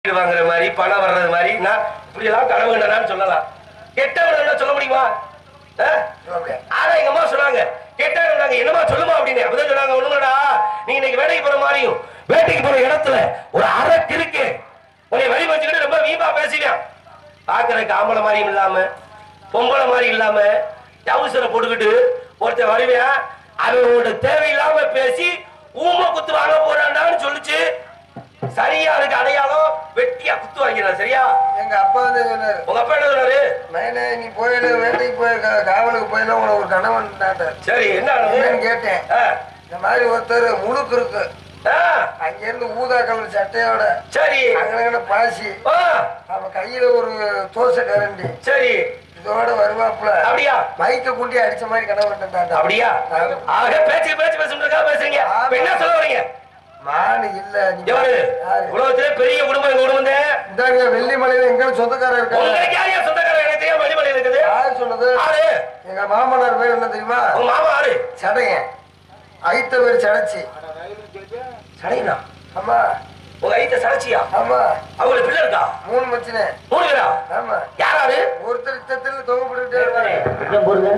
வீடு வாங்குற மாதிரி பணம் வர்றது மாதிரி நான் இப்படி எல்லாம் கனவு கண்டனான்னு சொல்லலாம் கெட்டவன் என்ன சொல்ல முடியுமா ஆ? ஆனா எங்க அம்மா சொன்னாங்க கேட்டாங்க நாங்க என்னமா சொல்லுமா அப்படின்னு அப்பதான் சொன்னாங்க ஒண்ணுங்கடா நீ இன்னைக்கு வேலைக்கு போற மாதிரியும் வேட்டைக்கு போற இடத்துல ஒரு அரை கிறுக்கு உன்னை வழி வச்சுக்கிட்டு ரொம்ப வீம்பா பேசுவேன் பாக்குறதுக்கு ஆம்பளை மாதிரியும் இல்லாம பொம்பளை மாதிரி இல்லாம டவுசரை போட்டுக்கிட்டு ஒருத்தன் வருவேன் அவனோட தேவையில்லாம பேசி ஊமை குத்து வாங்க போறான்டான்னு சொல்லிச்சு சரியா அதுக்கு அடையாளம் வெட்டியா குத்து வாங்கிறான் சரியா எங்க அப்பா வந்து சொன்னாரு உங்க அப்பா என்ன சொன்னாரு மகனே நீ போயிடு வேட்டைக்கு போய் கா- காவலுக்கு போயில உனக்கு ஒரு கணவன் நாட்டார் சரி என்ன ஆனது? என்னன்னு கேட்டேன் ஆ, இந்த மாதிரி ஒருத்தர் முழுக்கு இருக்கு ஆ, அங்க இருந்து ஊதா கலர் சட்டையோட சரி அங்கன பாசி ஆ, அவன் கையில ஒரு தோசை கரண்டி சரி இதோட வருவாப்புல அப்படியா மைக்க குண்டி அடிச்ச மாதிரி கணவன் தாண்டா அப்படியா ஆக பேச்சு பேச்சு பேசுறதுக்காக பேசுறீங்க இப்ப என்ன சொல்ல வரீங்க மானு இல்ல நீ எவரு யாரு? உலகத்திலே பெரிய குடும்பம் எங்க குடும்பம் தான். இந்தாங்க வெள்ளிமலையில எங்க சொந்தக்காரர் இருக்காங்க உங்களுக்கு யார் யார் சொந்தக்காரர் எனக்கு தெரியாம வழிமலை இருக்குது யாரு சொன்னது ஆறு எங்க மாமனார் பேர் என்ன தெரியுமா உங்க மாமா ஆறு சடைங்க ஐத்த பேர் சடைச்சி சடையனா ஆமா உங்க ஐத்த சடைச்சியா ஆமா அவங்களுக்கு பிள்ளை இருக்கா மூணு மச்சினே மூணு பேரா ஆமா யாராரு ஒருத்தர் இத்தத்தில் தொங்கப்பட்டுட்டே இருப்பாரு கொஞ்சம் பொறுங்க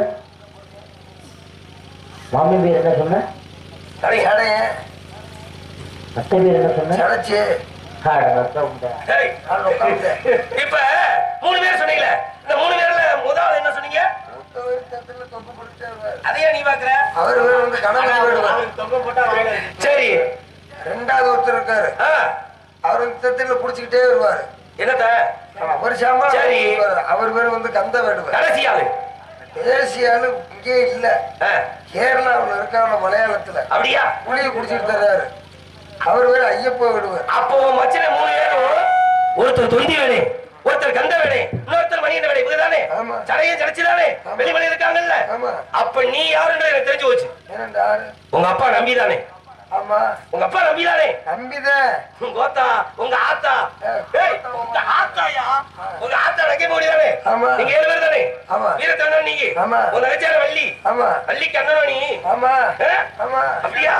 மாமி பேர் என்ன சொன்ன சடையா சடைங்க அத்தை பேர் என்ன சொன்ன சடைச்சி ஆட, ரத்தம் உண்டா? டேய், நான் உட்கார்ந்தேன். இப்ப மூணு பேர் சொன்னீங்களே இந்த மூணு பேர்ல முதல் என்ன சொன்னீங்க ஒருத்தவர் இத்தத்தில் தொங்கப்பட்டுட்டே இருப்பாரு அதையே நீ பாக்குற அவர் பேர் வந்து கணவன் வேடுவார் சரி ரெண்டாவது ஒருத்தர் இருக்காரு ஆ, அவர் இத்தத்தில் புடிச்சுக்கிட்டே வருவாரு என்னத்த அவர் சாமா சரி. அவர் பேர் வந்து கந்த வேடுவார் கடைசி ஆளு தேசியாலு இங்கே இல்ல ஆ, கேரளாவுல இருக்காங்க மலையாளத்துல அப்படியா புளிய குடிச்சிட்டு தர்றாரு அவர் பேர் ஐயப்ப விடுவார் அப்போ உன் மச்சனை மூணு பேரும் ஒருத்தர் தொந்தி வேணே ஒருத்தர் கந்த வேணே இன்னொருத்தர் மணியன் வேணே இவங்கதானே ஆமா. சடையும் சடைச்சுதானே ஆமா. வெளிமலை இருக்காங்கல்ல ஆமா அப்ப நீ யாருன்ற எனக்கு தெரிஞ்சு போச்சு என்னண்டா ஆறு உங்க அப்பா நம்பிதானே ஆமா உங்க அப்பா நம்பிதானே நம்பிதான் உங்க ஓத்தா உங்க ஆத்தா ஏய், உங்க ஆத்தாயா உங்க ஆத்தா நகை மூடிதானே ஆமா. நீங்க ஏழு பேர் தானே ஆமா. வீரத்தண்ணன் நீங்க ஆமா. உங்க நகைச்சார வள்ளி ஆமா வள்ளிக்கு அண்ணனும் நீ ஆமா ஆ? ஆமா அப்படியா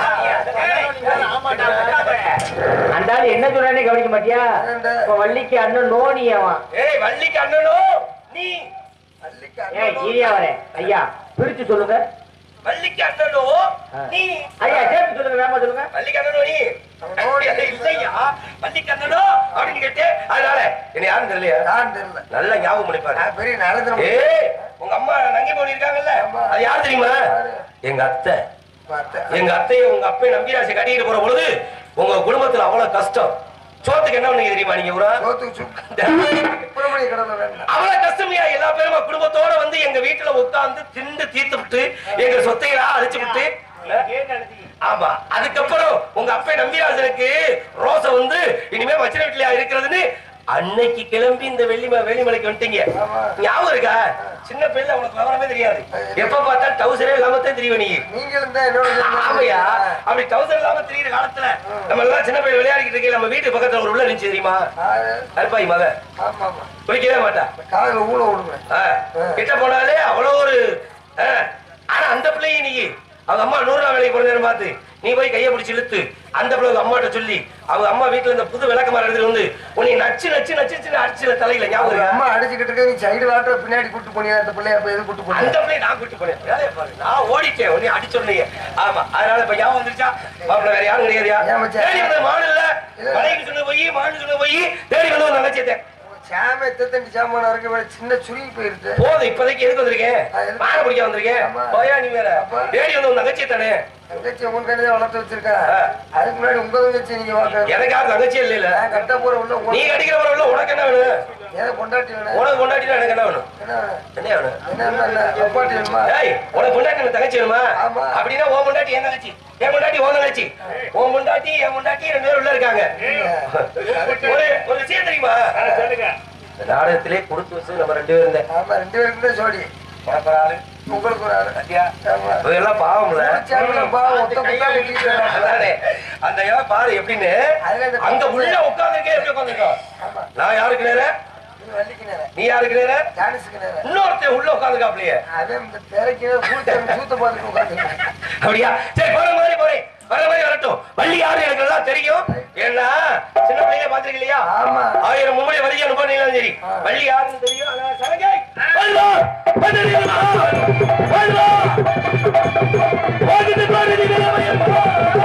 அந்த ஆளு என்ன சொல்றானே கவனிக்க மாட்டியா என்னண்டா? இப்ப வள்ளிக்கு அண்ணன் நோனி அவன் ஏய் வள்ளிக்கு அண்ணனும் நீ அள்ளிக்கு ஏன் அண்ணனும் கீரியா வரேன் ஐயா பிரிச்சு சொல்லுங்க வள்ளிக்கு அண்ணனும் நீ ஐயா சேர்த்து சொல்லுங்க வேமா சொல்லுங்க வள்ளிக்கு அண்ணனும் நீ அப்படி அது இல்லையா வள்ளிக்கு அண்ணனும் அப்படின்னு கேட்டு அதனால என்ன யாரும் தெரியலையா நான் தெரியல நல்லா ஞாபகம் பண்ணிப்பாரு நான் பெரிய நரேந்திர ஏய் உங்க அம்மா நங்கி போடி இருக்காங்கல்ல ஆமா. அது யார் தெரியுமா யாரு? எங்க அத்தை பார்த்தேன் எங்க அத்தையை உங்க அப்பையும் நம்பிராசை கட்டிட்டு போற பொழுது உங்க குடும்பத்துல அவ்வளவு கஷ்டம் சோத்துக்கு என்ன பண்ணீங்க தெரியுமா நீங்க ஊரா சோத்துக்கு சுக்கு சுப்பிரமணிய கடவுள வேண்டாம் அவ்வளவு கஷ்டமையா எல்லா பேருமா குடும்பத்தோட வந்து எங்க வீட்டுல உட்கார்ந்து திண்டு தீர்த்து விட்டு எங்க சொத்தையெல்லாம் அழிச்சு விட்டு ஆமா அதுக்கப்புறம் உங்க அப்பா நம்பிராஜனுக்கு ரோச வந்து இனிமே மச்சின வீட்டுல இருக்கிறதுன்னு அன்னைக்கு கிளம்பி இந்த வெள்ளிம வெள்ளிமலைக்கு வந்துட்டீங்க ஆமா. ஞாபகம் இருக்கா சின்ன பிள்ளை உனக்கு விவரமே தெரியாது எப்ப பார்த்தா டவுசரே இல்லாம தான் தெரியும் நீ நீங்களும் தான் என்னோட சேர்ந்து ஆமையா அப்படி டவுசர் இல்லாம தெரியுற காலத்துல நம்ம எல்லாம் சின்ன பையன் விளையாடிக்கிட்டு இருக்கையில நம்ம வீட்டு பக்கத்துல ஒரு உள்ள இருந்துச்சு தெரியுமா ஆறு. அருப்பாய் மக ஆமா ஆமா குளிக்கவே மாட்டா காதுல ஊழ விடுவேன் ஆ, கிட்ட போனாலே அவ்வளவு ஒரு ஆ, ஆனா அந்த பிள்ளையை நீ அவங்க அம்மா நூறு நாள் வேலைக்கு போன நேரம் பார்த்து நீ போய் கையை பிடிச்சி இழுத்து அந்த பிள்ளை அவங்க அம்மாட்ட சொல்லி அவங்க அம்மா வீட்டுல இந்த புது விளக்க மரம் எடுத்துட்டு வந்து உன்னை நச்சு நச்சு நச்சு நச்சு அடிச்சுல தலையில ஞாபகம் அவங்க இருக்கா? அம்மா அடிச்சுக்கிட்டு இருக்க நீ சைடு வாட்டர் பின்னாடி கூட்டு போனியா அந்த பிள்ளைய அப்ப எது கூட்டு போனியா அந்த பிள்ளையை நான் கூட்டு போனேன் வேலையை பாரு நான் ஓடிட்டேன் உன்னை அடிச்சோடனே ஆமா அதனால இப்ப ஞாபகம் வந்துருச்சா மாப்பிள்ள வேற யாரும் கிடையாதுயா ஏன் மச்சான்? தேடி வந்த மாடு இல்ல மலைக்கு சொன்ன போய் மாடு சொன்ன போய் தேடி வந்து ஒரு நினைச்சேன் சாம எத்தத்தண்டி சாமான இருக்க வேற சின்ன சுருங்கி போயிருக்கு போதும் இப்போதைக்கு எதுக்கு வந்திருக்கேன் ஆ, எதுக்கு? மாடு பிடிக்க வந்திருக்கேன் ஆமா. போயா நீ வேற அப்பா. தேடி வந்து உன் தங்கச்சி தானே தங்கச்சி உங்க கையில வளர்த்து வச்சிருக்கா ஆ. அதுக்கு முன்னாடி உங்க தங்கச்சி நீங்க வாக்க எனக்கு யாரும் தங்கச்சியே இல்ல நான் கட்ட போற உள்ள நீ உங்க- கடிக்கிற வரவுல உனக்கு என்ன வேணும் ஏதோ கொண்டாட்டி வேணும் உனக்கு கொண்டாட்டினா எனக்கு என்ன வேணும் என்ன வேணும் என்ன வேணும் என்ன வேணும் அப்பாட்டி வேணுமா ஏய் உனக்கு கொண்டாட்டி எனக்கு தங்கச்சி வேணுமா ஆமா. அப்படின்னா உன் கொண்டாட்டி என் தங்கச்சி என் கொண்டாட்டி உன் தங்கச்சி உன் கொண்டாட்டி என் கொண்டாட்டி ரெண்டு பேரும் உள்ள இருக்காங்க ஒரு ஒரு விஷயம் தெரியுமா இந்த நாடகத்திலே கொடுத்து வச்சு நம்ம ரெண்டு பேரும் இருந்தேன் ஆமா ரெண்டு பேருக்கு தான் ஜோடி உனக்கு ஒரு ஆளு உங்களுக்கு ஒரு ஆளு சத்தியா ஆமா இதெல்லாம் பாவம்ல சாமிலாம் பாவம், ஒத்த குத்தா வெட்டிட்டு வராங்க. அதானே. அந்த இடம் பாரு எப்படின்னு அதுல இந்த அங்க உள்ள உட்கார்ந்துருக்கே எப்படி உட்கார்ந்துருக்கோம் ஆமா நான் யாருக்கு நேர நீ வள்ளிக்கு நேரம் நீ யாருக்கு நேர ஜானிஸுக்கு நேரம் இன்னொருத்தன் உள்ள உட்கார்ந்துருக்காப்லையே அதே இந்த திரைக்கு நேரம் கூட்டு சூத்த பார்த்துட்டு உட்காந்து அப்படியா சரி போற மாதிரி போறேன் வர மாதிரி வரட்டும் வள்ளி யாரு எனக்கு நல்லா தெரியும் ஏன்னா சின்ன பிள்ளைங்க பாத்துருக்கீங்க இல்லையா ஆமா ஆயிரம் மும்பை வரைக்கும் அனுப்பினாலும் சரி ஆ. வள்ளி யாருன்னு தெரியும் அதான் சலங்கை. வருவா, வந்துடுவா, வருவா. போகுது பாரு நீ நிலைமையை போ.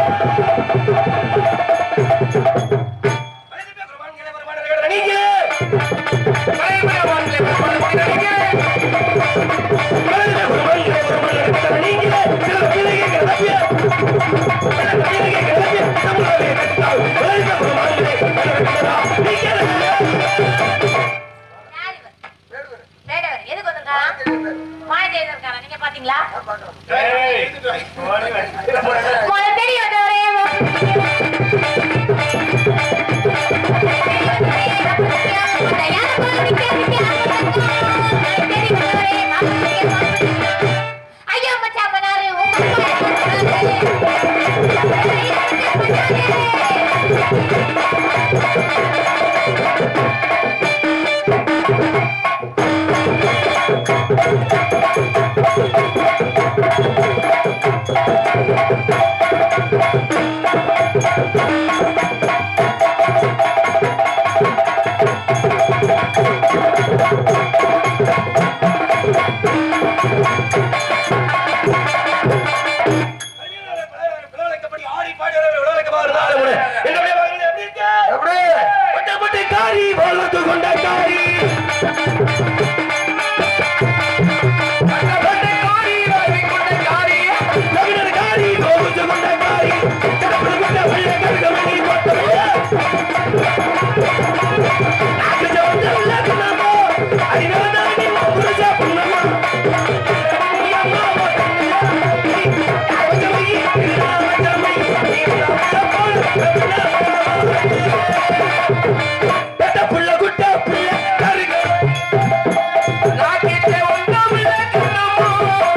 வலது பக்கம் வருமானங்களே, வருமானங்களே, நீங்களே. வலது பக்கம் வருமானங்களே, வருமானங்களே, நீங்களே. வலது பக்கம் வருமானங்களே, வருமானங்களே, நீங்களே. சில பிள்ளைங்க கிளம்பிய. சில பிள்ளைங்க கிளம்பிய. நம்மளுடைய கட்டால். வலது பக்கம் வருமானங்களே, வருமானங்களே, நீங்களே. யார் இவர்? வேடவர். எதுக்கு வந்திருக்காரா? மாயதேவர் இருக்காரா? நீங்க பாத்தீங்களா? முதல்ல தேடி வந்தவரே, யாரை போல நிக்க, நிக்க, தேடி வந்தவரே, ஐயோ மச்சான் மனாரு, உங்க விளையாடப்படி ஆடி பாடி விளையாடக்கமா இருந்தாலும் கூட என்னுடைய மகன் எப்படி இருக்க எப்படி பட்டப்பட்டு காரி வளர்த்து கொண்ட காரி பட்டப்பட்டு காரி வளர்த்து கொண்ட காரி தமிழர் காரி கோபித்து கொண்ட காரி கடப்பது கொண்ட வெள்ளை கருகமணி போட்டவைய நாக்கு சவந்த உள்ள குணமோ அதனால தான் நீ புருஷ புண்ணமா நீ அம்மா புள்ள குட்ட புள்ள கருக நாக்கிட்ட ஒன்றுமில்ல கண்ணமோ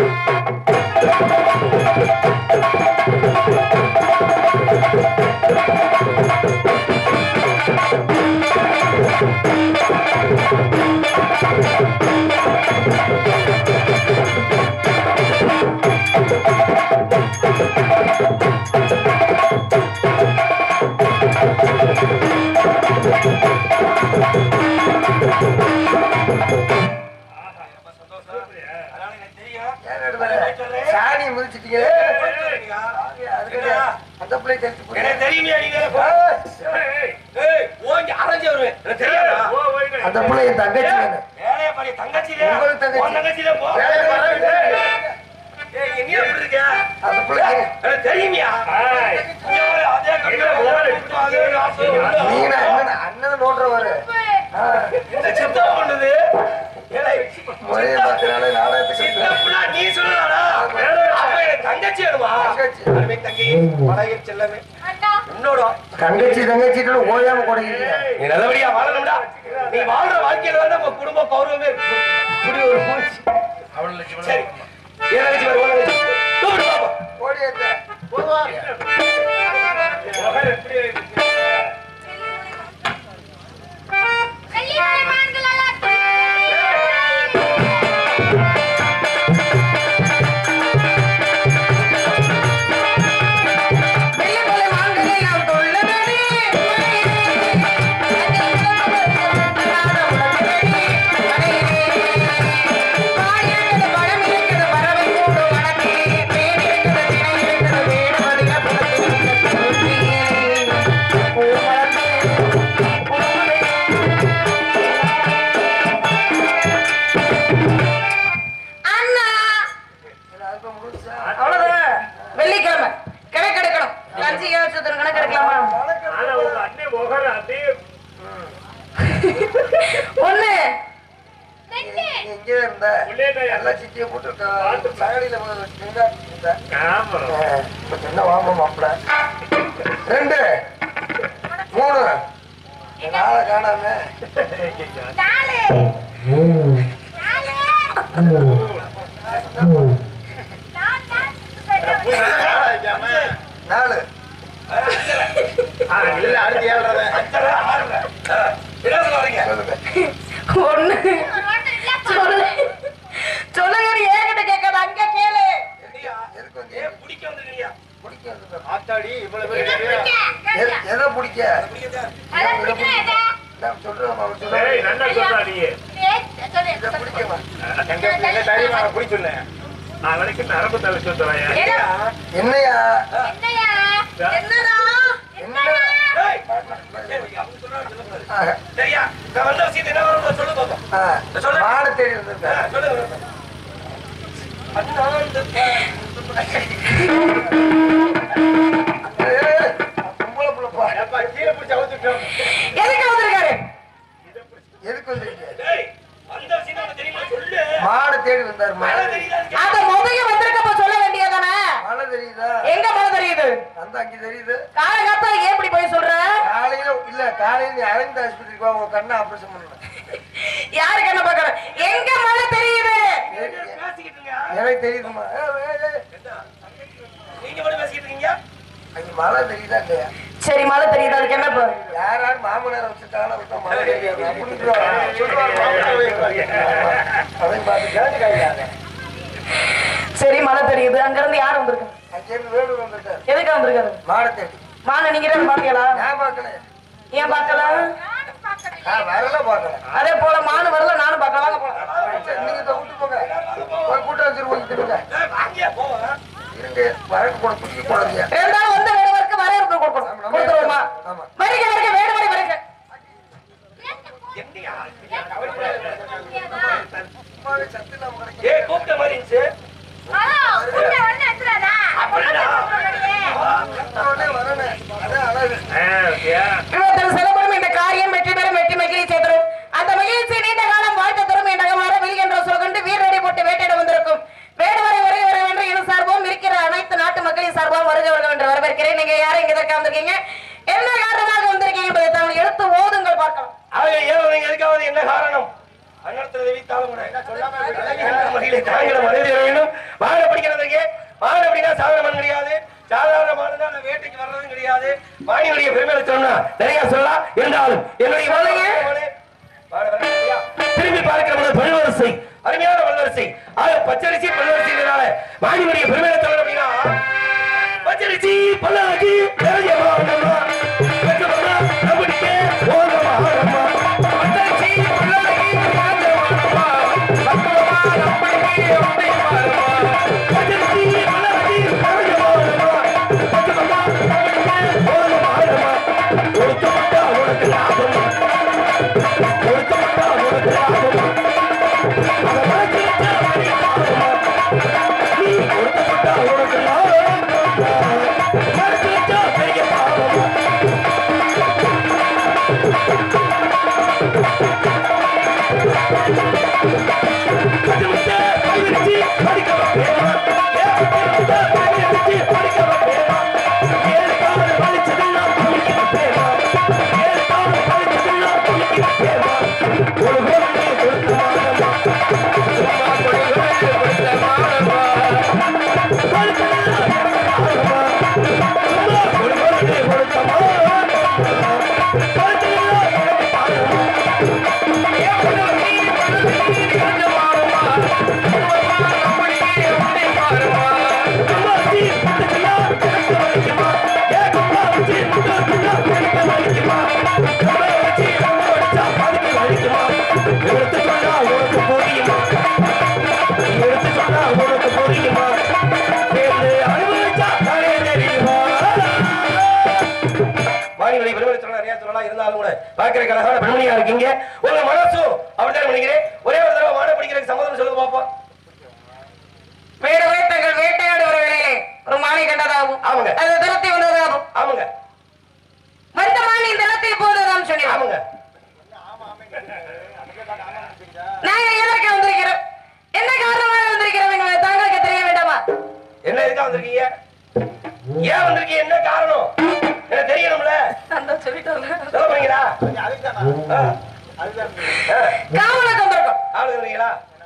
ஏன் நடுவரே? சாணியை மிதிச்சிட்டீங்க அதுக்கு அந்த பிள்ளை தெரிஞ்சு போய் எனக்கு தெரியுமே நீ வேற போ. ஏய், ஓங்கி அரைஞ்சு வருவேன் எனக்கு தெரியாதா அந்த பிள்ளை என் தங்கச்சி வேணும் வேலைய பாரு தங்கச்சியிலே உங்களுக்கு தங்கச்சி. உன் தங்கச்சியிலே போ வேலைய பாரு. ஏய் எங்க எப்படி இருக்க அந்த பிள்ளை எனக்கு தெரியுமியா இங்க பாரு, அதே கட்டில அதே ராசு நீங்க அண்ணன் அண்ணன் நோட்டுறவாரு இந்த சித்தா பண்ணுது ஏலே, முறையை பார்க்கறாலே நாடகத்துக்கு சின்ன புள்ள நீ சொல்லலாடா அப்ப எனக்கு தங்கச்சி வேணுமா தங்கச்சி. அருமை தங்கி படையில் செல்லவே அண்ணா உன்னோட தங்கச்சி தங்கச்சிட்டு ஓயாம கொடுக்கிறீங்க நீ நல்லபடியா வாழணும்டா நீ வாழ்ற வாழ்க்கையில தான் நம்ம குடும்ப கௌரவமே இப்படி ஒரு பூச்சி சரி என் தங்கச்சி வரும் உன் தங்கச்சி கூப்பிடு பாப்போம் ஓடி அந்த கல்யாண மான்கள் எல்லாம் வெள்ளிமலை மான்களை நாம் தொல்லனடி காயிருக்கிறது பழம் இருக்கிறது பறவை கூடு வனத்தி தேன் இருக்கிறது திணை இருக்கிறது வேடு மதில அண்ணா அவ்வளவுதான் வெள்ளிக்கிழமை கணக்கு எடுக்கணும் கஞ்சி யோசிச்சு கணக்கு எடுக்கலாமா ஒண்ணு ரெண்டு இங்கே இருந்த எல்லாம் சிட்டியை போட்டு க- சகடியில வச்சுட்டீங்க என்ன வாங்க மாப்பிள ரெண்டு மூணு நாளை காணாம நாலு நாலு நான் நான் நாலு அத்தனை ஆறுல என்ன சொல்ல வரீங்க சொல்லுங்க ஒண்ணு ஒரு வார்த்தை இல்லப்பா. சொல்லு சொல்லுங்க என்கிட்ட கேட்காத அங்க கேளு என்னையா? எதுக்கு வந்து ஏன் பிடிக்க வந்துருக்கீங்க பிடிக்கிறது ஆத்த என்ன பிடிக்க? கேட்டியா? எ- எதை பிடிக்க அதை பிடிக்கணும் எதை? நான் சொல்றேன் அவன் ஏய், சொல்றேன் நல்லா சொல்றா நீ. ஏய், சொல்லு, இதை சொல்லு. பிடிக்கவா நான் வரைக்கும் நரம்பு தலை சொல்றேன் எதை? என்னையா என்னையா? என்னடா? என்னடா? ஏய், சரியா, அவங்க சொல்றாங்க, சொல்லக்கூடாது. ஆ, சரியா நான் வந்த விஷயத்தை என்ன வரும்னு சொல்லு பாப்போம் ஆ, சொல்லு. மாடு தேடி ஆ, வந்திருக்கேன் சொல்லு அண்ணாந்து ஏய், ஏய், பொம்பளை புள்ளப்பா. கீழே பிடிச்சி அவுத்துட்டோம் எதுக்கு வந்திருக்காரு எதுக்கு வந்திருக்கீங்க ஏய், வந்த விஷயம் உனக்கு தெரியுமா சொல்லு மாடு தேடி வந்தாரு மழை மாடு தெரியுதான்னு அத முதல்ல வந்திருக்கப்ப சொல்ல வேண்டியதானே மழை தெரியுதா எங்க மழை தெரியுது அந்த அங்க தெரியுது காலகாலத்துல ஏன் இப்படி போய் சொல்ற காலையில இல்ல காலையில நீ அரவிந்த் ஆஸ்பத்திரிக்கு வா உங்க கண்ணை ஆபரேஷன் பண்ணணும் யாருக்கு என்ன பாக்குற எங்க மழை தெரியுது பேசிக்கிட்டு இருங்க எனக்கு தெரியுதுமா ஏய், ஏய், ஏய். நீங்க மட்டும் பேசிக்கிட்டு இருக்கீங்க அங்க மழை தெரியுதா இல்லையா சரி மழை தெரியுது அதுக்கு என்ன இப்ப? யார் யார் மாமனார் வச்சுட்டாங்களோ விட்டா மழை தெரியாது அப்படின்னு சொல்லுவாங்க. சொல்லுவாங்க, மாமனார் வைப்பாங்க. அதையும் பார்த்து கேட்டுக்காங்க சரி மழை தெரியுது அங்க இருந்து யார் வந்திருக்காங்க அங்கேருந்து வேலூர் வந்துட்டார் எதுக்கு வந்திருக்காரு மாடை தேடி வாங்க நீங்க ரெண்டு பாத்தீங்களா நான் பார்க்கல ஏன் பார்க்கல நானும் பார்க்கலையே. நான் வரல பார்க்கல அதே போல மானு வரல நானும் பார்க்கல வாங்க போலாம் சரி, நீங்க இதை விட்டு போங்க போய் கூட்டம் வச்சிருக்கோம் திரும்ப ஏய், வாங்கியா போவோம் இருங்க வரக்கு கூட பிடிக்க கூடாதுயா ரெண்டாவது வந்து வேடுவருக்கு வரவேற்பு கொடுக்கணும் கொடுத்துருவோமா ஆமா. வருக வருக வேடு வரை வருக என்னையா முடியாதா? சும்மாவே சத்து இல்லாம கிடைக்கும் ஏய் கூப்பிட்ட மாதிரி இருந்துச்சு ஹலோ, கூப்பிட்ட உடனே வந்துடாதா? அப்படியா? உடனே வரணும் அதான் அழகு இவர்கள் செலவரும் இந்த காரியம் வெற்றி பெறும் வெற்றி மகிழ்ச்சி தரும் அந்த மகிழ்ச்சி நீண்ட காலம் வாழ்த்து தரும் என்ற அகமாற என்ற சொல் கொண்டு வீரடி போட்டு வேட்டையிட வந்திருக்கும் வேடுவரை வருக வர என்று இரு சார்பும் இருக்கிற அனைத்து நாட்டு மக்களின் சார்பாகவும் வருக வருக என்று வரவேற்கிறேன் நீங்க யாரும் இங்க இதற்காக வந்திருக்கீங்க என்ன காரணமாக வந்திருக்கீங்க என்பதை தமிழ் எடுத்து ஓதுங்கள் பார்க்கலாம் அவங்க ஏன் நீங்க எதுக்காவது என்ன காரணம் அன்னத்தில் தெரிவித்தாலும் கூட மகிழை தாங்கிற மனித வேண்டும் வாழ படிக்கிறதுக்கு வாழ அப்படின்னா சாதாரண மண் கிடையாது சாதாரண மாடுனா அந்த வேட்டைக்கு வர்றதும் கிடையாது வாணியுடைய பெருமையை சொன்னா நிறைய சொல்லலாம் இருந்தாலும் என்னுடைய மகனே, வாழ வரேன் இல்லையா? திரும்பி பார்க்கிற பொழுது பல்வரிசை அருமையான பல்வரிசை ஆக பச்சரிசி பல்வரிசைனால வாணியுடைய பெருமையை சொல்லணும் அப்படின்னா பச்சரிசி பல்லாக்கி நிறைய மாவட்டமா வெற்றமா நம்பிக்கை ஓரமா ஆரமா பச்சரிசி பல்லாக்கி நிறைய மாவட்டமா வெற்றமா நம்பிக்கை ஓரமா பச்சரிசி பல்லாக்கி நிறைய மாவட்டமா வெற்றமா நம்பிக்கை ஓரமா ஆரமா ஒடுக்கப்பட்டா உனக்கு லாபம் ஒடுக்கப்பட்டா உனக்கு லாபம் அதை மறக்கிறதா பெரிய பாவமா நீ ஒடுக்கப்பட்டா உனக்கு லாபம் மறக்கிறதா பெரிய பாவமா கண்டுபிடிச்ச கைவிரிச்சு படிக்க வைப்பேனா? ஏற்பட்ட கைவிரிச்சு படிக்க வைப்பேனா? ஏழு காவல் வலிச்சதெல்லாம் துணிக்க வைப்பேனா? ஏழு காவல் வலிச்சதெல்லாம் துணிக்க வைப்பேனா? ஒரு பொருளை கொடுத்த மானமா? சும்மா கொடுக்கிறேன் கொடுத்த மானமா? வலிச்சதெல்லாம் மானமா? சும்மா ஒரு பொருளை கொடுத்த மானமா? வலிச்சதெல்லாம் எனக்கு மானமா? வாணிகளை பெருமை சொல்லலாம் நிறைய சொல்லலாம் இருந்தாலும் கூட பார்க்கிற கழகான பெண்மணியா இருக்கீங்க உங்க மனசும் அப்படிதான் நினைக்கிறேன் ஒரே ஒரு தடவை மாட படிக்கிறதுக்கு சம்மதம் சொல்லுங்க பாப்போம் வேடுவரை தங்கள் வேட்டையாடு ஒரு வேளையிலே ஒரு மானை கண்டதாகும் ஆமாங்க. அது தினத்தை வந்ததாகும் ஆமாங்க மருத்த மான் இந்த இடத்தில் போவதுதான் சொன்னேன் ஆமாங்க நாங்க எதற்கு வந்திருக்கிறோம் என்ன காரணமாக வந்திருக்கிறோம் என்பதை தாங்களுக்கு தெரிய வேண்டாமா என்ன எதுக்கா வந்திருக்கீங்க ஏன் வந்திருக்கீங்க என்ன காரணம் எனக்கு தெரியணும்ல அந்த சொல்லிட்டோம்ல சொல்ல போறீங்களா ஆ. ஆ. காவலுக்கு வந்திருக்கோம் ஆளு இருக்கீங்களா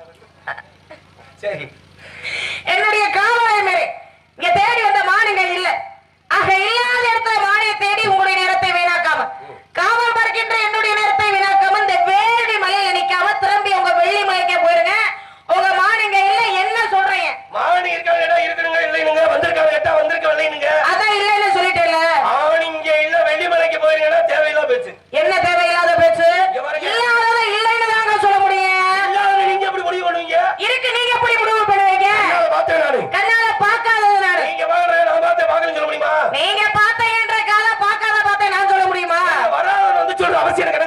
சரி என்னுடைய காவலை மாரி இங்க தேடி வந்த மானுங்க இல்ல ஆக இல்லாத இடத்துல மானிய தேடி உங்களுடைய நேரத்தை வீணாக்காம காவல் பார்க்கின்ற என்னுடைய நேரத்தை வீணாக்காம இந்த வேள்வி மலையில நிக்காம திரும்பி உங்க வெள்ளி மலைக்கே போயிருங்க உங்க மானுங்க இல்ல என்ன சொல்றீங்க மாணி இருக்காங்க இடம் இருக்கணுங்க இல்லைனுங்க வந்திருக்காங்க கேட்டா வந்திருக்க இல்லைனுங்க அதான் இல்லைன்னு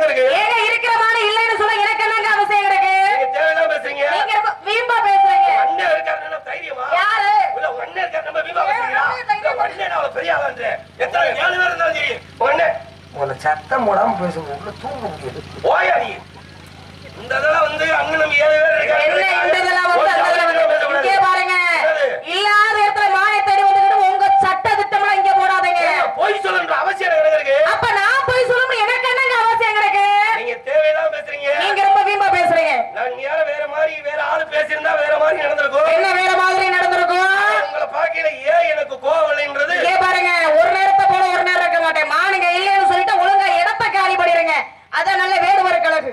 இருக்கு ஏங்க இருக்கிறமான இல்லைன்னு சொல்ல எனக்கு என்னங்க அவசியம் இருக்கு நீங்க தேவையில்லாம பேசுறீங்க நீங்க ரொம்ப வீம்பா பேசுறீங்க உங்க அண்ணன் இருக்காரு நம்ம தைரியமா யாரு இல்ல உங்க அண்ணன் இருக்காரு நம்ம வீம்பா பேசுறீங்களா இல்ல உங்க அண்ணன் அவளை பெரிய ஆளான்றேன் எத்தனை ஏழு பேர் இருந்தாலும் சரி உங்க அண்ணன் உங்களை சத்தம் போடாம பேசுங்க உள்ள தூங்க முடியாது ஓயா நீ இந்த இதெல்லாம் வந்து அண்ணன் நம்ம ஏழு பேர் இருக்காங்க என்ன இந்த இதெல்லாம் வந்து அந்த இதெல்லாம் வந்து பேசக்கூடாது. இங்கே பாருங்க என்னது? இல்லாத இடத்துல மானை தேடி வந்துக்கிட்டு உங்க சட்ட திட்டம்லாம் இங்க போடாதீங்க ஏன் பொய் சொல்லன்ற அவசியம் எனக்கு இருக்கு அப்ப நான் போய் சொல்லணும் எனக்கு என்னங்க அவசியம் கிடக்கு நீங்க தேவையில்லாம பேசுறீங்க நீங்க ரொம்ப வீம்பா பேசுறீங்க நான் யாரும் வேற மாதிரி வேற ஆளு பேசியிருந்தா வேற மாதிரி நடந்திருக்கும் என்ன வேற மாதிரி நடந்திருக்கும் உங்களை பார்க்கல ஏன் எனக்கு கோவம் இல்லைன்றது இங்கே பாருங்க ஒரு நேரத்தை போல ஒரு நேரம் இருக்க மாட்டேன் மானுங்க இல்லைன்னு சொல்லிட்டு ஒழுங்கா இடத்த காலி பண்ணிடுங்க அதான் நல்ல வேறு ஒரு கழகு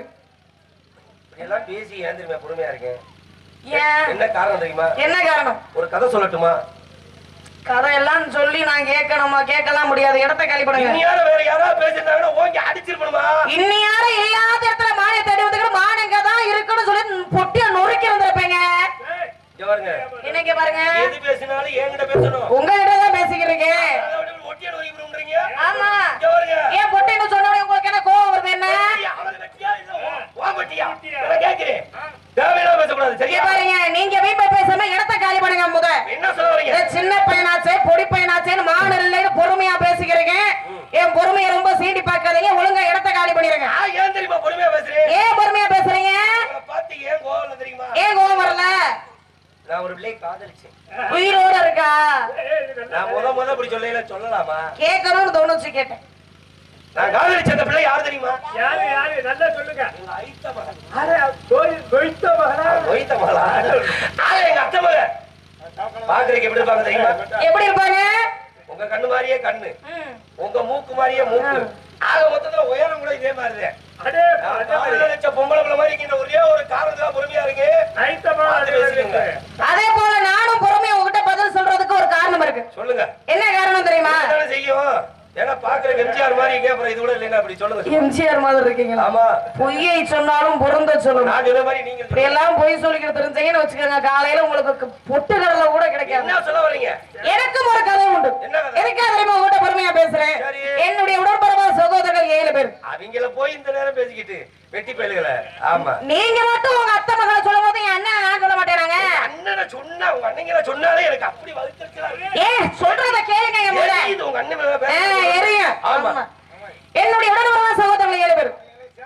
எல்லாம் பேசி ஏன் தெரியுமா பொறுமையா இருக்கேன் ஏன் என்ன காரணம் தெரியுமா என்ன காரணம் ஒரு கதை சொல்லட்டுமா கதையெல்லாம் சொல்லி நான் கேட்கணுமா கேட்கலாம் முடியாது இடத்த காலி பண்ணுங்க இனியார வேற யாராவது பேசியிருந்தாங்கன்னா ஓங்கி அடிச்சிருப்பணுமா இன்னி யாரும் இல்லாத இடத்துல மானை தேடி வந்துக்கிட்டு மானுங்க தான் இருக்குன்னு சொல்லி பொட்டியா நொறுக்கி வந்திருப்பேங்க இங்க பாருங்க இன்னைக்கு பாருங்க எது பேசினாலும் என்கிட்ட பேசணும் உங்ககிட்ட தான் பேசிக்கிறீங்க அதை விட்டு ஒட்டியான ஒரு இவருன்றீங்க ஆமா இங்க பாருங்க ஏன் பொட்டின்னு சொன்ன உடனே உங்களுக்கு என்ன கோவம் வருது என்ன வெட்டியா, அவனுக்கு வெட்டியா இல்ல உன் உன் வெட்டியா? நான் கேட்கிறேன். தேவையில்லாம பேசக்கூடாது, இங்க சரியா? பாருங்க நீங்க வீப்பை பேசாம இடத்த காலி பண்ணுங்க முத என்ன சொல்ல வரீங்க? ஏ, சின்ன பையனாச்சே பொடி பையனாச்சேன்னு மாடு இல்லைன்னு பொறுமையா பேசிக்கிறீங்க என் பொறுமையை ரொம்ப சீண்டி பார்க்காதீங்க ஒழுங்கா இடத்த காலி பண்ணிருங்க நான் ஏன் தெரியுமா பொறுமையா பேசுறேன்? ஏன் பொறுமையா பேசுறீங்க உங்களை பார்த்து ஏன் கோவம் இல்ல தெரியுமா? ஏன் கோவம் வரல நான் ஒரு பிள்ளையை காதலிச்சேன். உயிரோட இருக்கா நான் முத முத இப்படி சொல்லல சொல்லலாமா கேட்கணும்னு தோணுச்சு கேட்டேன் நான் காதலிச்ச அந்த பிள்ளை யார் தெரியுமா யாரு யாரு நல்லா சொல்லுங்க எங்க ஐத்த மகன். கோயில் கொய்த்த மகனா மொய்த்த மகளா? ஆளு எங்க அத்தை மகன். பாக்குறதுக்கு எப்படி இருப்பாங்க தெரியுமா எப்படி இருப்பாங்க உங்க கண்ணு மாதிரியே கண்ணு ம். உங்க மூக்கு மாதிரியே மூக்கு ஆக மொத்தத்துல உயரம் கூட இதே மாதிரி அடே நான் காதலிச்ச பொம்பளை பிள்ளை மாதிரி இருக்கின்ற ஒரே ஒரு காரணத்துல பொறுமையா இருக்கு ஐத்தமா பார்த்து பேசிக்கோங்க. அதே போல நானும் பொறுமையா உங்ககிட்ட பதில் சொல்றதுக்கு ஒரு காரணம் இருக்கு சொல்லுங்க என்ன காரணம் தெரியுமா என்னதானே செய்யும் ஏன்னா பாக்குறதுக்கு எம்ஜிஆர் மாதிரி இருக்கே அப்புறம் இது கூட இல்லைன்னா அப்படி சொல்லுங்க எம்ஜிஆர் மாதிரி இருக்கீங்களா ஆமா பொய்யை சொன்னாலும் பொருந்த சொல்லணும் நான் சொன்ன மாதிரி நீங்க இப்படி எல்லாம் பொய் சொல்லிக்கிட்டு தெரிஞ்சீங்கன்னு வச்சுக்கோங்க காலையில உங்களுக்கு பொட்டு கடலை கூட கிடைக்காது என்ன சொல்ல வரீங்க எனக்கும் ஒரு கதை உண்டு என்ன கதை? எனக்கா தெரியுமா உங்ககிட்ட பொறுமையா பேசுறேன் சரி. என்னுடைய உடற்பரவா சகோதரர்கள் ஏழு பேர் அவங்கள போய் இந்த நேரம் பேசிக்கிட்டு வெட்டி பயலுகளை ஆமா நீங்க மட்டும் உங்க அத்தை மகளை சொல்லும் போது என் அண்ணன் நான் சொல்ல மாட்டேறாங்க அண்ணனை சொன்னா உங்க அண்ணங்களை சொன்னாலே எனக்கு அப்படி வலுத்திருக்கிறாங்க ஏ சொல்றத கேளுங்க என் முத. இது உங்க அண்ணன் மேல ஆ, பேசுறது. எரியும் ஆமா ஆமா. என்னுடைய உடற்பரவா சகோதரர்கள் ஏழு பேர்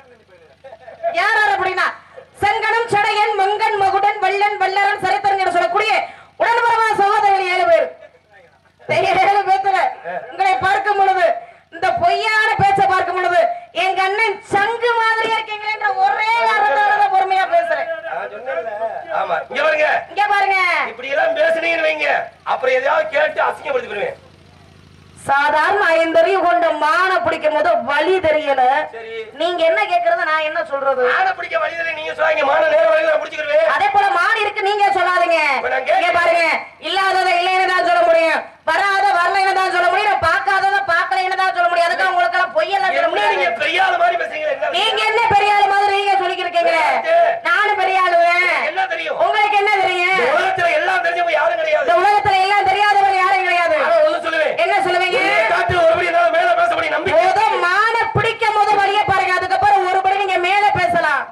யார் யார் அப்படின்னா செங்கனம் சடையன் மங்கன் மகுடன் வள்ளன் வல்லரன் சரித்திரன் என்று சொல்லக்கூடிய உடன்பரவா சகோதரர்கள் ஏழு பேர் ஏழு பேத்துல உங்களை பார்க்கும் பொழுது இந்த பொய்யான பேச்சை பார்க்கும் பொழுது எங்க அண்ணன் சங்கு மாதிரி இருக்கீங்களேன்ற ஒரே காரணத்தால தான் பொறுமையா பேசுறேன் நான் சொன்னேன்ல. ஆமா இங்க பாருங்க இங்க பாருங்க இப்படி எல்லாம் பேசுனீங்கன்னு வைங்க அப்புறம் எதையாவது கேட்டு அசிங்கப்படுத்தி போடுவேன் சாதாரண ஐந்தறிவு கொண்ட மான பிடிக்கும் போது வழி தெரியல சரி நீங்க என்ன கேக்குறது நான் என்ன சொல்றது ஆனை பிடிக்க வழியில நீங்க சொல்லாங்க மான நேரம் வழியில நான் பிடிச்சிக்கிருவேன் அதே போல மாடு இருக்கு நீங்க சொல்லாதீங்க இப்ப நான் கேட்கிறேன். இங்க பாருங்க இல்லாததை இல்லைன்னு தான் சொல்ல முடியும் வராத வரலைன்னு தான் சொல்ல முடியும் நான் பார்க்காததை பார்க்கலைன்னு தான் சொல்ல முடியும் அதுக்கு உங்களுக்கு எல்லாம் பொய்யெல்லாம் சொல்ல என்ன நீங்க முடியாது பெரிய ஆளு மாதிரி பேசுறீங்களா என்ன நீங்க என்ன பெரிய ஆளு மாதிரி நீங்க சொல்லிக்கிட்டு இருக்கீங்க நானும் பெரிய ஆளுவேன் என்ன தெரியும் உங்களுக்கு என்ன தெரியும் இந்த உலகத்துல எல்லாம் தெரிஞ்சவங்க யாரும் இந்த கிடையாது உலகத்துல எல்லாம் தெரியாதவர் யாரும் கிடையாது ஆனா ஒண்ணு சொல்லுவேன் என்ன சொல்லுவீங்க உன்னை காட்டில் ஒருபடி என்னால மேல பேசப்படி நம்பி முத மான பிடிக்கும் போது வழிய பாருங்க அதுக்கப்புறம் ஒருபடி நீங்க மேல பேசலாம்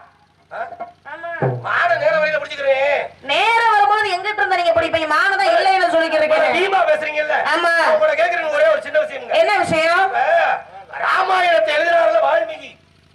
மான நேரம் வழியில பிடிச்சிக்கிறேன் நேரம் வரும்போது எங்கிட்ட இருந்தா நீங்க பிடிப்பீங்க மானதான் இல்லைன்னு சொல்லிக்கிட்டு இருக்கீங்க டீமா பேசுறீங்கல்ல ஆமா. உங்களோட கேக்குறேன் ஒரே ஒரு சின்ன விஷயம் என்ன விஷயம் ராமாயணத்தை எழுதினார்ல வால்மீகி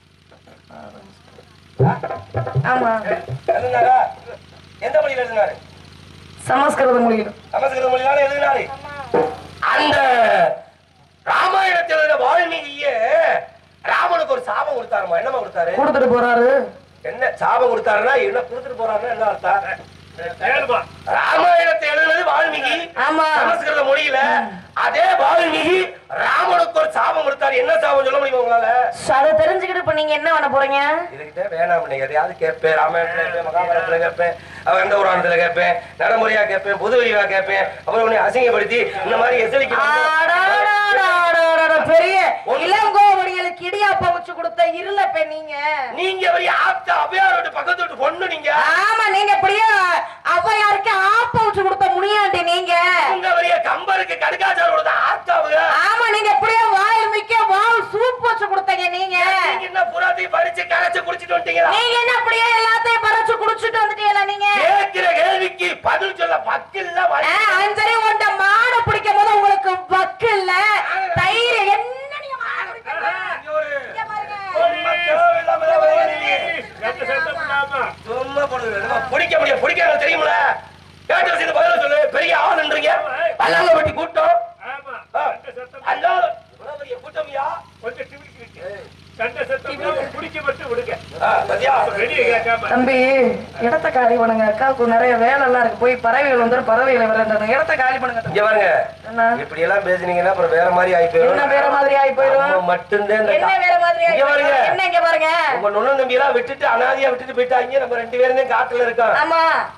ஆமா எழுதினாரா எந்த மொழியில எழுதினாரு சமஸ்கிருத மொழியில் சமஸ்கிருத மொழியில எழுதினாரு அந்த ராமாயணத்தை எழுதின வால்மீகியே ராமனுக்கு ஒரு சாபம் கொடுத்தாருமா என்னமா கொடுத்தாரு கொடுத்துட்டு போறாரு என்ன சாபம் கொடுத்தாருன்னா என்ன கொடுத்துட்டு போறாருன்னா என்ன அர்த்தம் கேளுப்பா ராமாயணத்தை எழுதுனது வால்மீகி ஆமா சமஸ்கிருத மொழியில அதே வால்மீகி ராமனுக்கு ஒரு சாபம் கொடுத்தாரு என்ன சாபம் சொல்ல முடியுமா உங்களால அதை தெரிஞ்சுக்கிட்டு இப்ப நீங்க என்ன பண்ண போறீங்க இதுகிட்ட வேணாம் நீங்க எதையாவது கேட்பேன் ராமாயணத்துல கேட்பேன் மகாபாரதத்துல கேட்பேன் அவந்த புராணத்துல கேட்பேன் நடைமுறையா கேட்பேன் புது வழியா கேட்பேன் அப்புறம் உன்னை அசிங்கப்படுத்தி இந்த மாதிரி எசலிக்கு ஆடாடாடாடாடாடா, பெரிய இளங்கோவடிகளுக்கு இடியாப்ப வச்சு கொடுத்த இருள பெண் நீங்க நீங்க பெரிய ஆத்த அவையார் வீட்டு பக்கத்து வீட்டு பொண்ணு நீங்க ஆமா நீங்க அப்படியே அவ்வையாருக்கு ஆப்ப வச்சு கொடுத்த முனியாண்டி நீங்க உங்க பெரிய கம்பருக்கு கடுக்காச்சார் கொடுத்த ஆத்தாவுங்க ஆமா நீங்க அப்படியே வாயில் மிக்க வால் சூப் வச்சு கொடுத்தீங்க நீங்க நீங்க என்ன புறாத்தி போய் பறிச்சு கரைச்சு குடிச்சிட்டு வந்துட்டீங்களா நீங்க என்ன அப்படியே எல்லாத்தையும் பறிச்சு குடிச்சிட்டு வந்துட்டீங்களா நீங்க கேட்கிற கேள்விக்கு பதில் சொல்ல பக்கில்ல ஆ, அஞ்சரி உண்ட மாடை பிடிக்கும் போது உங்களுக்கு வக்கு இல்ல தயிர் என்ன நீங்க மாடை பிடிக்கிறது? இங்க பாருங்க. சும்மா போடுங்க பிடிக்க முடியும் பிடிக்க தெரியுமில கேட்ட விஷயத்தை பதில சொல்லு பெரிய ஆளுன்றீங்க பல்லாங்க வெட்டி கூட்டம் ஆ, அந்த ஆளு, இவ்வளவு பெரிய கூட்டம்யா ஆ, பாத்தியா? தம்பி இடத்த காலி பண்ணுங்க அக்காவுக்கு நிறைய வேலை எல்லாம் இருக்கு போய் பறவைகள் வந்துடும் பறவைகளை விரண்டணும் இடத்த காலி பண்ணுங்க தம்பி. இங்க பாருங்க என்ன இப்படி எல்லாம் பேசுனீங்கன்னா அப்புறம் வேற மாதிரி ஆகி போயிடும் என்ன வேற மாதிரி ஆகி போயிடும் நம்ம மட்டும்தான் இந்த என்ன கா- வேற மாதிரி ஆகி இங்க பாருங்க போயிடும்? என்ன இங்க பாருங்க உங்க நொண்ணு நம்பி எல்லாம் விட்டுட்டு அனாதையா விட்டுட்டு போயிட்டாங்க நம்ம ரெண்டு பேரும் தான் காட்டுல இருக்கோம் ஆமா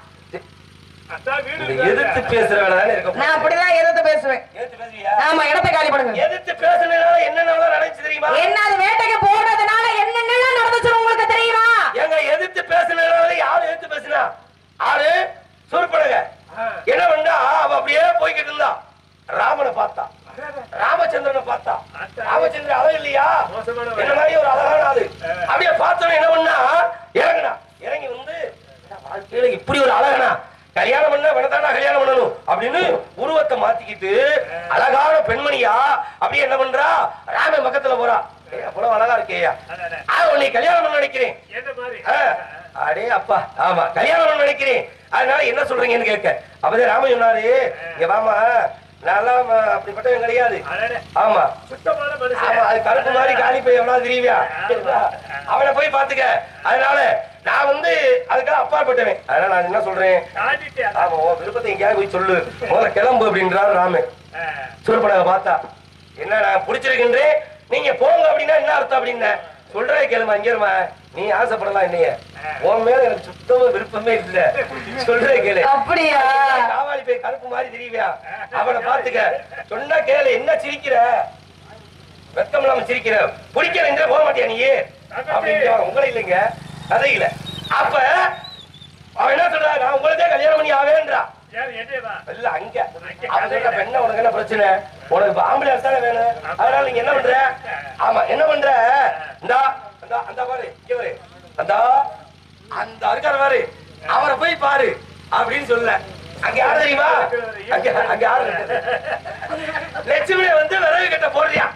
இந்த எதிர்த்து பேசுற வேலை தானே இருக்கும் நான் அப்படிதான் எதிர்த்து பேசுவேன் எதிர்த்து பேசுவியா ஆமா இடத்த காலி பண்ணுங்க எதிர்த்து பேசுனதுனால என்னென்ன நடந்துச்சு தெரியுமா என்ன அது வேட்டைக்கு போனதுனால என்னென்ன நடந்துச்சு உங்களுக்கு தெரியுமா எங்க எதிர்த்து பேசுனதுனால யாரு எதிர்த்து பேசுனா ஆளு சுருப்பனக என்ன பண்ணா அவ அப்படியே போய்கிட்டு இருந்தா ராமனை பார்த்தா ராமச்சந்திரனை பார்த்தா ராமச்சந்திரன் அழகு இல்லையா மோசமான என்ன மாதிரி ஒரு அழகான ஆளு அப்படியே பார்த்தோன்னே என்ன பண்ணா இறங்குனா இறங்கி வந்து "என்னடா வாழ்க்கையில இப்படி ஒரு அழகனா கல்யாணம் பண்ணா வேணதானா கல்யாணம் பண்ணணும் அப்படின்னு உருவத்தை மாத்திக்கிட்டு அழகான பெண்மணியா அப்படியே என்ன பண்றா ராமன் பக்கத்துல போறா ஏய், அவ்வளவு அழகா இருக்கேயா ஆ உன்னை கல்யாணம் பண்ண நினைக்கிறேன் ஆ, அடே அப்பா ஆமா கல்யாணம் பண்ண நினைக்கிறேன் அதனால என்ன சொல்றீங்கன்னு கேட்க அப்பதான் ராமன் சொன்னாரு இங்க வாமா நல்லா அப்படிப்பட்டவன் கிடையாது ஆமா ஆமா அது கருப்பு மாதிரி காலி போய் எவ்வளவு தெரியுவியா அவனை போய் பாத்துக்க அதனால நான் வந்து அதுக்காக அப்பாற்பட்டவன் அதனால நான் என்ன சொல்றேன் ஆமா உன் விருப்பத்தை எங்கேயாவது போய் சொல்லு முதல்ல கிளம்பு அப்படின்றாரு ராமன் சுருப்பனக பார்த்தா என்ன நான் பிடிச்சிருக்கின்றேன் நீங்க போங்க அப்படின்னா என்ன அர்த்தம் அப்படின்ன சொல்றே கேளுமா இங்கேருமா நீ ஆசைப்படலாம் என்னைய உன் மேல எனக்கு சுத்தமா விருப்பமே இல்ல சொல்றே கேளு அப்படியா காவாலி போய் கருப்பு மாதிரி தெரியுவியா அவனை பாத்துக்க சொன்னா கேளு என்ன சிரிக்கிற வெக்கம் இல்லாம சிரிக்கிற பிடிக்கிறேன் போக மாட்டியா நீ அப்படின்னு உங்களை இல்லைங்க கதையில அப்ப அவன் என்ன சொல்றா நான் உங்களுக்கே கல்யாணம் பண்ணி ஆவேன்றா இல்ல அங்க அவன் சொல்ற பெண்ண உனக்கு என்ன பிரச்சனை உனக்கு இப்ப ஆம்புலன்ஸ் தானே வேணும் அதனால நீங்க என்ன பண்ற ஆமா என்ன பண்ற இந்தா அந்த அந்த பாரு இங்க பாரு அந்த அந்த இருக்காரு பாரு அவரை போய் பாரு அப்படின்னு சொல்ல அங்க யாரு தெரியுமா அங்க அங்க யாரு லட்சுமி வந்து விறகு கட்ட போடுறியா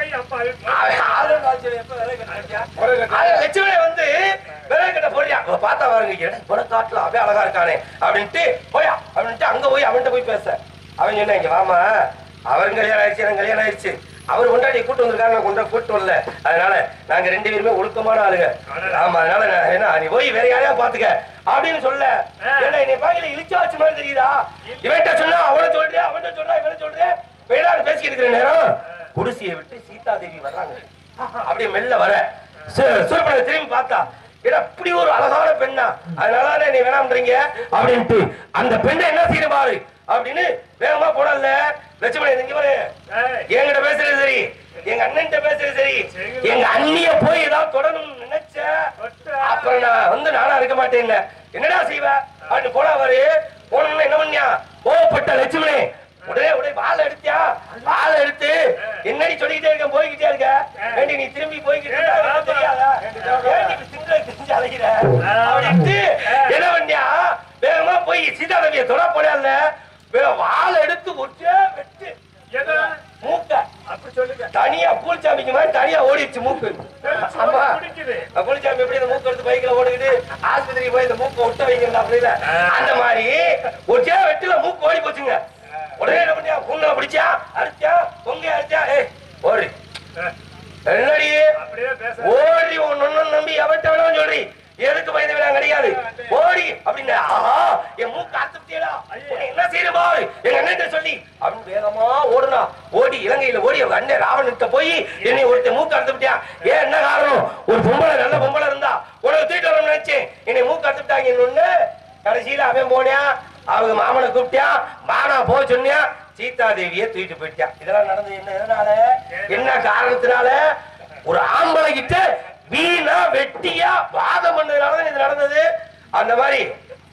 அவன் ஆளு காய்ச்சல் எப்ப விறகு கட்ட போடுறியா? அவன் லட்சுமி வந்து விறகு கட்ட போடுறியா அவ பார்த்தா பாருங்க எடை புற காட்டுல அப்படியே அழகா இருக்கானே அப்படின்ட்டு போயா அப்படின்ட்டு அங்க போய் அவன்கிட்ட போய் பேச அவன் சொன்ன இங்க வாமா அவரும் கல்யாணம் ஆயிடுச்சு எனக்கு கல்யாணம் ஆயிடுச்சு அவர் கொண்டாடி கூட்டு வந்திருக்காங்க நான் கொண்டா கூட்டு வரல அதனால நாங்க ரெண்டு பேருமே ஒழுக்கமான ஆளுங்க ஆமா அதனால நான் என்ன நீ போய் வேற யாரையா பாத்துக்க அப்படின்னு சொல்ல ஏன்னா என்னை பாக்கல இழிச்சா வச்ச மாதிரி தெரியுதா இவன்கிட்ட சொன்னா அவனை சொல்றேன் அவன்கிட்ட சொல்றா இவனை சொல்றேன் வேணாம் பேசிக்கிட்டு இருக்கிற நேரம் குடிசையை விட்டு சீதா தேவி வர்றாங்க அப்படியே மெல்ல வர சூழ்பட திரும்பி பார்த்தா ஏன்னா இப்படி ஒரு அழகான பெண்ணா அதனால நீ வேணாம்ன்றீங்க அப்படின்ட்டு அந்த பெண்ணை என்ன செய்யணும் பாரு அப்படின்னு வேகமா போடல லட்சுமணி இங்க பாரு என்கிட்ட பேசுறது சரி எங்க அண்ணன்கிட்ட பேசுறது சரி எங்க அண்ணிய போய் ஏதாவது தொடணும்னு நினைச்ச அப்புறம் நான் வந்து நானா இருக்க மாட்டேன் என்னடா செய்வ அப்படின்னு போனா பாரு போனோம்னா என்ன பண்ணியா கோவப்பட்ட லட்சுமணி உடனே உடனே வாழை எடுத்தியா வாழை எடுத்து என்னடி சொல்லிக்கிட்டே இருக்க போய்கிட்டே இருக்க ஏண்டி நீ திரும்பி போய்கிட்டே இருந்தா எனக்கு தெரியாதா ஏண்டி இப்படி திங்களை திரிஞ்சு அலைகிற அப்படின்ட்டு என்ன பண்ணியா வேகமா போய் சீதா நபியை தொட போனால வாழை எடுத்து ஒற்றே வெட்டு மூக்க தனியா பூல்சாமிக்கு மாதிரி தனியா ஓடிடுச்சு மூக்கு ஆமா பூல்சாமி எப்படி இந்த மூக்கு எடுத்து பைக்ல ஓடிக்கிட்டு ஆஸ்பத்திரிக்கு போய் இந்த மூக்க ஒட்ட வைக்கிறா அப்படின்னு அந்த மாதிரி ஒற்றே வெட்டுல மூக்கு ஓடி போச்சுங்க உடனே என்ன பண்ணியா புண்ணை பிடிச்சா அடிச்சா பொங்க அடிச்சா ஏய் ஓடி என்னடி ஓடி உன் ஒன்னும் நம்பி எவன்ட்ட வேணாம் சொல்றி எதுக்கு பயந்து வேணாம் கிடையாது ஓடி அப்படின்னு ஆஹா என் மூக்கு அறுத்து விட்டியடா உன்னை என்ன செய்யற பாரு எங்க அண்ணன் சொல்லி அப்படின்னு வேகமா ஓடுனா ஓடி இலங்கையில ஓடி அவங்க அண்ணன் ராவணன்கிட்ட போய் என்னை ஒருத்தன் மூக்கு அறுத்து விட்டியா ஏன் என்ன காரணம் ஒரு பொம்பளை நல்ல பொம்பளை இருந்தா உனக்கு தூக்கிட்டு வரணும்னு நினைச்சேன் என்னை மூக்கு அறுத்து விட்டாங்க ஒண்ணு கடைசியில அவன் போனியா அவங்க மாமனை கூப்பிட்டியா மானா போ சொன்னியா சீதா தேவிய தூக்கிட்டு போயிட்டியா இதெல்லாம் நடந்தது என்ன எதனால என்ன காரணத்தினால ஒரு ஆம்பளை கிட்ட வீணா வெட்டியா வாதம் பண்ணதுனாலதான் இது நடந்தது அந்த மாதிரி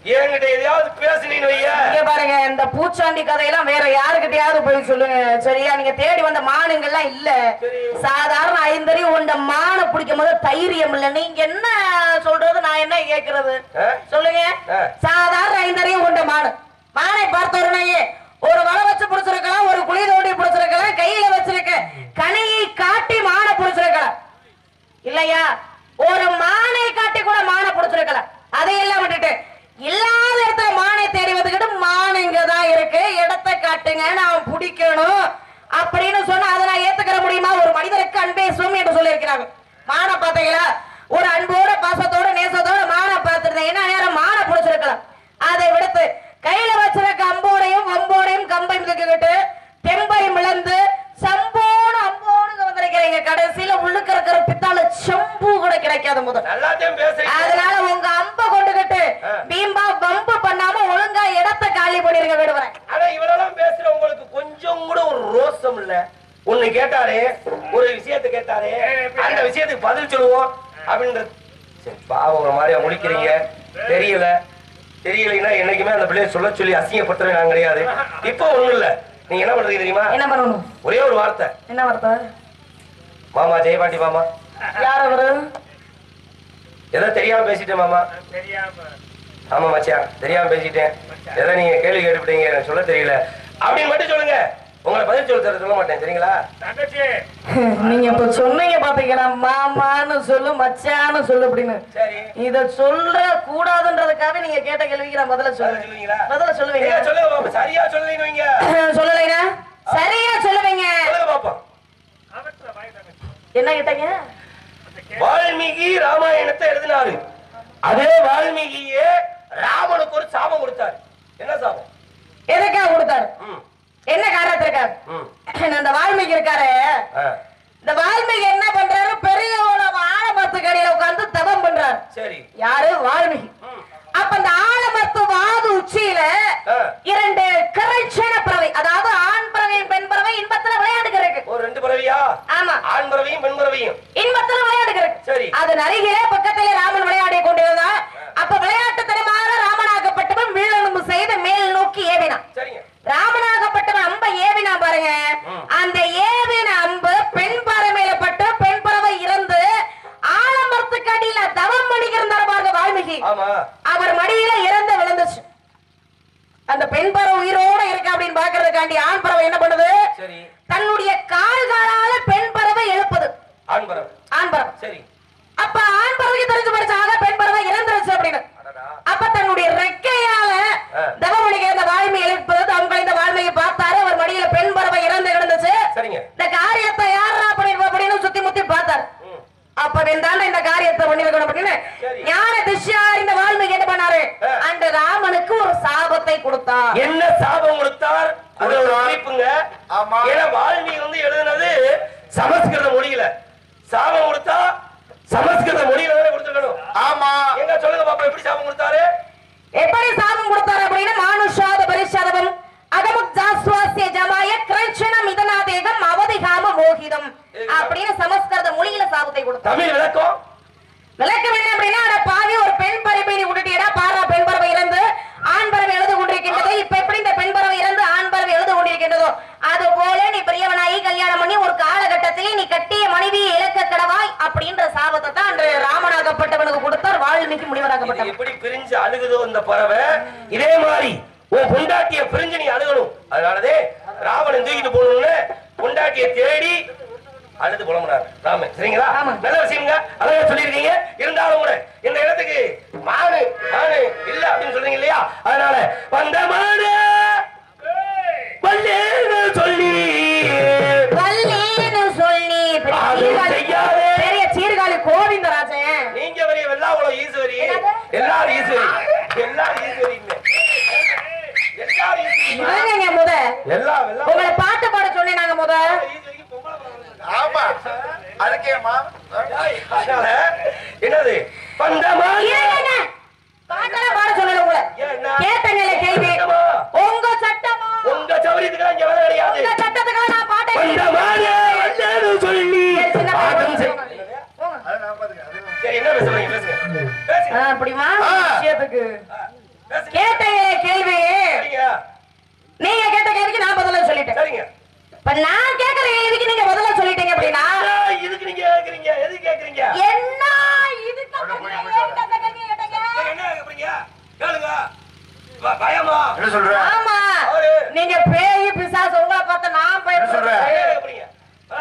என்கிட்ட எதையாவது பேசுனீன்னு வைய இங்க பாருங்க இந்த பூச்சாண்டி கதையெல்லாம் வேற யாருக்கிட்டயாவது போய் சொல்லுங்க சரியா நீங்க தேடி வந்த மானுங்கள்லாம் இல்ல சாதாரண ஐந்தறி உண்ட மானை பிடிக்கும் போது தைரியம் இல்ல நீங்க என்ன சொல்றது நான் என்ன கேக்குறது ஆ? சொல்லுங்க ஆ. சாதாரண ஐந்தறியும் உண்ட மாடு மானை பார்த்தவரையே ஒரு வலை வச்சு பிடிச்சிருக்கலாம் ஒரு குழி தோண்டி பிடிச்சிருக்கலாம் கையில வச்சிருக்க கனியை காட்டி மானை பிடிச்சிருக்கலாம் இல்லையா ஒரு மானை காட்டி கூட மானை பிடிச்சிருக்கலாம் அதையெல்லாம் விட்டுட்டு இல்லாத இடத்துல மானை தேடி வந்துக்கிட்டு மான் இங்கதான் இருக்கு இடத்தை காட்டுங்க நான் பிடிக்கணும் அப்படின்னு சொன்னா அதை நான் ஏத்துக்கிற முடியுமா ஒரு மனிதருக்கு அன்பே சும் என்று சொல்லியிருக்கிறாங்க மானை பார்த்தீங்களா ஒரு அன்போட பாசத்தோட நேசத்தோட மானை பார்த்திருந்தேன் என்ன நேரம் மானை பிடிச்சிருக்கலாம் அதை விடுத்து கையில வச்சிருக்க அம்போடையும் வம்போடையும் கம்பையும் தூக்கிக்கிட்டு தெம்பையும் இழந்து சம்போடு அம்போடு வந்திருக்கிறீங்க கடைசியில உள்ளுக்கு இருக்கிற பித்தால செம்பு கூட கிடைக்காத முதல் நல்லாத்தையும் பேசுறீங்க அதனால உங்க அம்ப கொண்டுகிட்டு ஆ. பீம்பா பம்பு பண்ணாம ஒழுங்கா இடத்தை காலி பண்ணிருங்க விடுவரேன் ஆனா இவரெல்லாம் பேசுற உங்களுக்கு கொஞ்சம் கூட ஒரு ரோசம் இல்ல ஒண்ணு கேட்டாரு ஒரு விஷயத்தை கேட்டாரு அந்த விஷயத்துக்கு பதில் சொல்லுவோம் அப்படின்றது சரி பாவங்க மாதிரியா முழிக்கிறீங்க தெரியல தெரியலைன்னா என்னைக்குமே அந்த பிள்ளைய சொல்ல சொல்லி அசிங்கப்படுத்துறேன் நான் கிடையாது இப்போ ஒண்ணும் இல்ல நீங்க என்ன பண்றீங்க தெரியுமா என்ன பண்ணணும் ஒரே ஒரு வார்த்தை என்ன வார்த்தை மாமா ஜெயபாண்டி மாமா யார் அவரு ஏதோ தெரியாம பேசிட்டேன் மாமா தெரியாம ஆமா மச்சான் தெரியாம பேசிட்டேன் ஏதோ நீங்க கேள்வி கேட்டுவிட்டீங்க எனக்கு சொல்ல தெரியல அப்படின்னு மட்டும் சொல்லுங்க உங்களை பதில் சொல்ல தர சொல்ல மாட்டேன் சரிங்களா தங்கச்சி நீங்க இப்ப சொன்னீங்க பாத்தீங்களா மாமான்னு சொல்லு மச்சான்னு சொல்லு அப்படின்னு சரி இத சொல்ற கூடாதுன்றதுக்காக நீங்க கேட்ட கேள்விக்கு நான் பதில பதில் சொல்லுவேன் சொல்லுவீங்களா பதில சொல்லுவீங்க நீங்க சொல்லுங்க பாப்போம் சரியா சொல்லுவீங்க வைங்க சொல்லலைங்க சரியா சொல்லுவீங்க சொல்லுங்க பாப்போம் அவற்ற வாய் தங்கச்சி என்ன கேட்டீங்க வால்மீகி ராமாயணத்தை எழுதினாரு அதே வால்மீகியே ராமனுக்கு ஒரு சாபம் கொடுத்தாரு என்ன சாபம் எதுக்காக கொடுத்தாரு ம், என்ன காரணத்திற்காக ம், அந்த வால்மீகி இருக்காரு ஆ, இந்த வால்மீகி என்ன பண்றாரு பெரிய ஆலமரத்துக்கு அடியில உட்கார்ந்து தவம் பண்றாரு சரி யாரு வால்மீகி ம், அப்ப அந்த ஆலமரத்து வாது உச்சியில ஆ. இரண்டு கரைச்சன பறவை அதாவது ஆண் பறவையும் பெண் பறவை இன்பத்துல விளையாடுகிறதுக்கு ஒரு ரெண்டு பறவையா ஆமா ஆண் பறவையும் பெண் பறவையும் இன்பத்துல விளையாடுகிறதுக்கு சரி. அதன் அருகிலே பக்கத்திலே ராமன் விளையாடி கொண்டிருந்தான் அப்ப விளையாட்டு தனமாக ராமனாகப்பட்டவன் வில்லெலும்பு செய்து மேல் நோக்கி ஏவினான் சரிங்க ராமனாகப்பட்டவன் அம்ப ஏவினா பாருங்க ம். அந்த ஏவின அம்பு பெண் பறவை மேல பட்டு பெண் பறவை இறந்து ஆலமரத்துக்கு அடியில தவம் பண்ணிக்கிருந்தார் பாருங்க வால்மீகி ஆமா அவர் மடியில இறந்து விழுந்துச்சு அந்த பெண் பறவை உயிரோட இருக்கு அப்படின்னு பாக்குறதுக்காண்டி ஆண் பறவை என்ன பண்ணுது சரி தன்னுடைய கால்களால பெண் பறவை எழுப்புது ஆண் பறவை ஆண் பறவை சரி அப்ப ஆண் பறவைக்கு தெரிஞ்சு படிச்சாங்க பெண் பறவை இறந்துருச்சு அப்படின்னு அடடா. அப்ப தன்னுடைய ரெக்கையால ஆ. தவமொழிக்கு இந்த வாழ்மை எழுப்பது அவங்க இந்த வாழ்மையை பார்த்தாரு அவர் மடியில பெண் பறவை இறந்து கிடந்துச்சு சரிங்க இந்த காரியத்தை யாரா பண்ணிருப்பா அப்படின்னு சுத்தி முத்தி பார்த்தாரு ம், அப்ப வெந்தாண்ட இந்த காரியத்தை பண்ணிருக்கணும் அப்படின்னு சரி. ஞான திஷ்யா இந்த வாழ்மைக்கு என்ன பண்ணாரு ஆ. அந்த ராமனுக்கு ஒரு சாபத்தை கொடுத்தார் என்ன சாபம் கொடுத்தார் அது ஒரு குறிப்புங்க ஆமா. ஏன்னா வால்மீகி வந்து எழுதுனது சமஸ்கிருத மொழியில சாபம் கொடுத்தா சமஸ்கிருத மொழியில தானே கொடுத்துருக்கணும் ஆமா எங்க சொல்லுங்க பாப்பா எப்படி சாபம் கொடுத்தாரு எப்படி சாபம் கொடுத்தாரு அப்படின்னு மானுஷாத பரிஷாதவம் அகமுக் ஜாஸ்வாசிய ஜமாய கிரச்சனம் இதனாதேகம் அவதிகாம மோகிதம் அப்படின்னு சமஸ்கிருத மொழியில சாபத்தை கொடுத்தார் தமிழ் விளக்கம் விளக்க வேண்டும் அப்படின்னா அட பாவி ஒரு பெண் பறவை நீ விட்டுட்டியடா பாரா பெண் பறவை இறந்து ஆண் பறவை எழுது கொண்டிருக்கின்றது இப்ப எப்படி இந்த பெண் பறவை இறந்து ஆண் பறவை எழுது கொண்டிருக்கின்றதோ அது போல நீ பெரியவனாகி கல்யாணம் பண்ணி ஒரு காலகட்டத்திலே நீ கட்டிய மனைவியை இழக்க கடவாய் அப்படின்ற சாபத்தை தான் அன்று ராமனாகப்பட்டவனுக்கு கொடுத்தார் வால்மீகி இது முனிவராகப்பட்டவன் எப்படி பிரிஞ்சு அழுகுதோ இந்த பறவை இதே மாதிரி உன் பொண்டாட்டிய பிரிஞ்சு நீ அழுகணும் அதனாலதே ராவணன் தூக்கிட்டு போகணும்னு பொண்டாட்டிய தேடி அழுது புலம்புறாரு ராமன் சரிங்களா ஆமா. நல்ல விஷயங்க அழகா சொல்லியிருக்கீங்க இருந்தாலும் கூட இந்த இடத்துக்கு மானு மானு இல்ல அப்படின்னு சொல்றீங்க இல்லையா அதனால வந்த மானு வந்தேன்னு சொல்லி வல்லேன்னு சொல்லி பெரிய அது சீர்காழி- செய்யாதே. பெரிய சீர்காழி கோவிந்தராஜன் நீங்க வரிய வெள்ளாவுளம் ஈஸ்வரி என்னது? எல்லாரும் ஈஸ்வரி எல்லாரும் ஈஸ்வரி எல்லாரும் ஈஸ்வரி இவங்க முத எல்லா வெள்ளா உங்களை பாட்டு பாட சொன்னேன் நாங்க முத ஈஸ்வரிக்கு பொம்பளை பிறந்திருக்கு. ஆமா அதுக்கேமா அதனால என்னது பந்தமான இல்லைங்க. பாட்டெல்லாம் பாட சொல்லல உங்களை ஏன்னா? கேட்டங்களே கேள்வி சட்டமா? உங்க சட்டமா உங்க சௌரியத்துக்கு இங்க வேலை கிடையாது உங்க சட்டத்துக்கு நான் பாட்டை பந்தமான வந்தேன்னு சொல்லி சரி, சின்ன பாட்டம் பையன் செய்- போங்க. அது நான் பாத்துக்கிறேன் சரி என்ன பேசுறீங்க பேசுங்க பேசுங்க ஆ, அப்படிமா ஆ. விஷயத்துக்கு பேசுங்க. கேட்ட கேள்வி சரிங்க நீங்க கேட்ட கேள்விக்கு நான் பதில சொல்லிட்டேன் சரிங்க இப்ப நான் கேக்குற கேள்விக்கு நீங்க பதில சொல்லிட்டீங்க அப்படின்னா என்ன இதுக்கு நீங்க கேக்குறீங்க எது கேக்குறீங்க என்ன இதுக்கு அப்புறம் ஏன் இந்த கேள்வி கேட்டீங்க? நீங்க என்ன கேக்குறீங்க கேளுங்க ப- பயமா என்ன சொல்ற ஆமா அவரு. நீங்க பேய் பிசாசு உங்களை பார்த்து நான் என்ன சொல்ற? என்ன பயப்படுறேன் கேக்குறீங்க ஆ,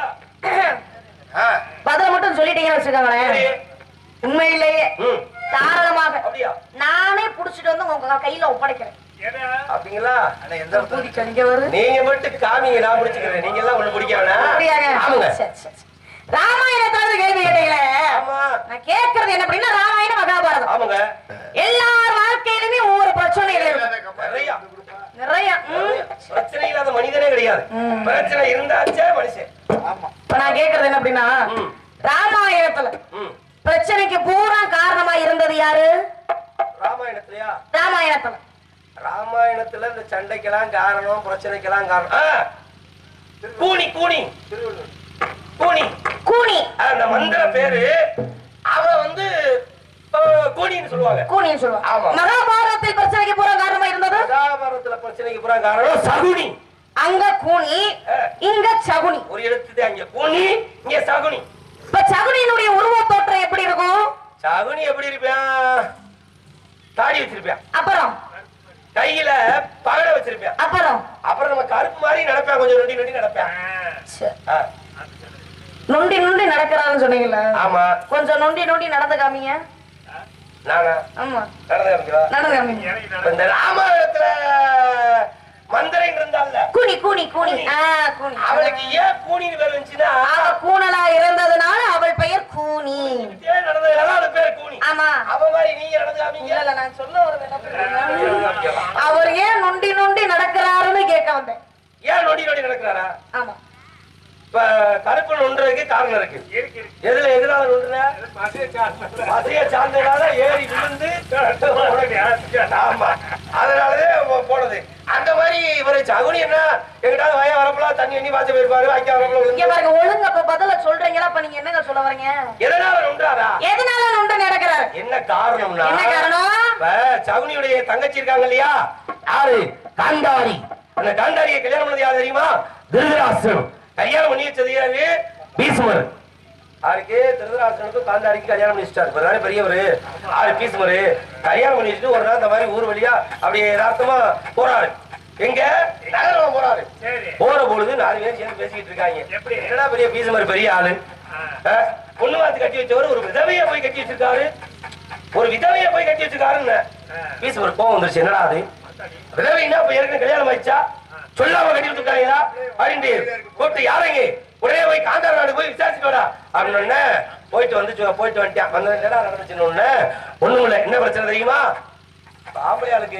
ஆ, பதில மட்டும் சொல்லிட்டீங்கன்னு வச்சுக்கோங்களேன் சரி. உண்மையிலேயே ம் தாராளமாக அப்படியா நானே புடிச்சிட்டு வந்து உங்க கையில ஒப்படைக்கிறேன் ஏன்னா அப்படிங்களா அண்ணா, எந்த இடத்துல பூதி கணிக்க வருது நீங்க மட்டும் காமிங்க நான் பிடிச்சுக்கிறேன் நீங்க எல்லாம் ஒண்ணு பிடிக்க வேணாம் அப்படியாங்க ஆமாங்க சரி, சரி, சரி. ராமாயணத்துல கேள்வி கேட்டீங்களே ஆமா நான் கேட்கறது என்ன அப்படின்னா ராமாயணம் மகாபாரதம் ஆமாங்க எல்லார் வாழ்க்கையிலுமே ஒவ்வொரு பிரச்சனைகள் இருக்கும் நிறைய நிறைய ம். பிரச்சனை இல்லாத மனிதனே கிடையாது பிரச்சனை இருந்தாச்சே மனுஷன் ஆமா இப்ப நான் கேக்குறது என்ன அப்படின்னா ம். ராமாயணத்துல ம். பிரச்சனைக்கு பூரா காரணமா இருந்தது யாரு ராமாயணத்திலயா ராமாயணத்துல ராமாயணத்துல இந்த சண்டைக்கெல்லாம் காரணம் பிரச்சனைக்கெல்லாம் காரணம் ஆ, கூனி கூனி கூனி கூனி ஆ, அந்த மந்திர பேரு அவ வந்து ஆ, கூனின்னு சொல்லுவாங்க கூனின்னு சொல்லுவாங்க ஆமா. மகாபாரதத்தில் பிரச்சனைக்கு பூரா காரணமா இருந்தது கதாபாரத்துல பிரச்சனைக்கு புறா காரணம் சகுனி அங்க கூனி இங்க சகுனி ஒரு எழுத்துதான் அங்க கூனி இங்க சகுனி இப்ப சகுனியினுடைய உருவ தோற்றம் எப்படி இருக்கும் சகுனி எப்படி இருப்பான் தாடி வச்சிருப்பான் அப்புறம் கையில பகட வச்சிருப்பான் அப்புறம் அப்புறம் நம்ம கருப்பு மாதிரி நடப்பான் கொஞ்சம் நொண்டி நொண்டி நடப்பான் சரி. ஆ, நொண்டி நொண்டி நடக்கிறான்னு சொன்னீங்கல்ல ஆமா கொஞ்சம் நொண்டி நொண்டி நடந்து காமிங்க நானா ஆமா நடந்து காமிக்கிறா நடந்து காமிங்க இறங்கி இப்ப இந்த ராமாயணத்துல மந்திரன் இருந்தால கூனி கூனி கூனி ஆ கூனி அவளுக்கு ஏன் கூனின்னு பேர் வந்துச்சுன்னா அவ கூணலா இருந்ததுனால அவள் பெயர் கூனி ஏன் நடந்ததுனால அவளுக்கு பேர் கூனி ஆமா அவ மாதிரி நீங்க நடந்து இல்ல காமிங்க இல்ல நான் சொல்ல வரது என்ன புரியுதா? அவர் ஏன் நொண்டி நொண்டி நடக்கிறாருன்னு கேட்க வந்தேன் ஏன் நொடி நொடி நடக்கிறாரா ஆமா இப்ப கருப்பு நொன்றதுக்கு காரணம் இருக்கு இருக்கு இருக்கு எதுல எதனால நொண்டுற பசிய சாப்பிட்டு பசிய சார்ந்ததுனால ஏறி விழுந்து ஆமா அதனாலதான் போ- போனது அந்த மாதிரி இவரு சகுனி என்ன எங்கிட்டாவது வய வரப்பலாம் தண்ணி எண்ணி வாச போயிருப்பாரு வாய்க்கா இங்க வரப்பல பாருங்க ஒழுங்கா இப்ப பதில சொல்றீங்களா அப்ப நீங்க என்னங்க சொல்ல வரீங்க எதனால நொன்றாரா எதனால நொண்டு நடக்கிறாரு என்ன காரணம்னா என்ன காரணம் இப்ப சகுனியுடைய தங்கச்சி இருக்காங்க இல்லையா யாரு காந்தாரி அந்த காந்தாரியை கல்யாணம் பண்ணது யாரு தெரியுமா திருதராஷ்டிரம் கல்யாணம் பண்ணி வச்சது யாரு பீஷ்மர் யாருக்கு திருதராஷ்டிரனுக்கும் காந்தாரிக்கு கல்யாணம் பண்ணி வச்சிட்டாரு இப்பதானே பெரியவர் ஆறு பீஷ்மர் கல்யாணம் பண்ணி வச்சுட்டு ஒரு நாள் இந்த மாதிரி ஊர் வழியா அப்படியே யதார்த்தமா போறாரு எங்க நகரம் போறாரு சரி போற பொழுது நாலு பேர் சேர்ந்து பேசிக்கிட்டு இருக்காங்க எப்படி? என்னடா பெரிய பீஷ்மர் பெரிய ஆளு ஆ, பொண்ணு வாத்து கட்டி வச்சவர் ஒரு விதவைய போய் கட்டி வச்சிருக்காரு ஒரு விதவைய போய் கட்டி வச்சிருக்காருன்னு பீஷ்மர் கோவம் வந்துருச்சு என்னடா அது விதவைன்னா இப்ப ஏற்கனவே கல்யாணம் ஆயிடுச்சா சொல்லாம கட்டி வச்சிருக்காங்களா அப்படின்ட்டு கூப்பிட்டு யாரைங்க உடனே போய் காந்தார் நாடு போய் விசாரிச்சுட்டு வாடா அப்படின்னு உடனே போயிட்டு வந்து சொ- போயிட்டு வந்துட்டான் வந்து என்னடா நடந்துச்சுன்னு உடனே ஒண்ணும் இல்ல என்ன பிரச்சனை தெரியுமா ஆம்பளையாளுக்கு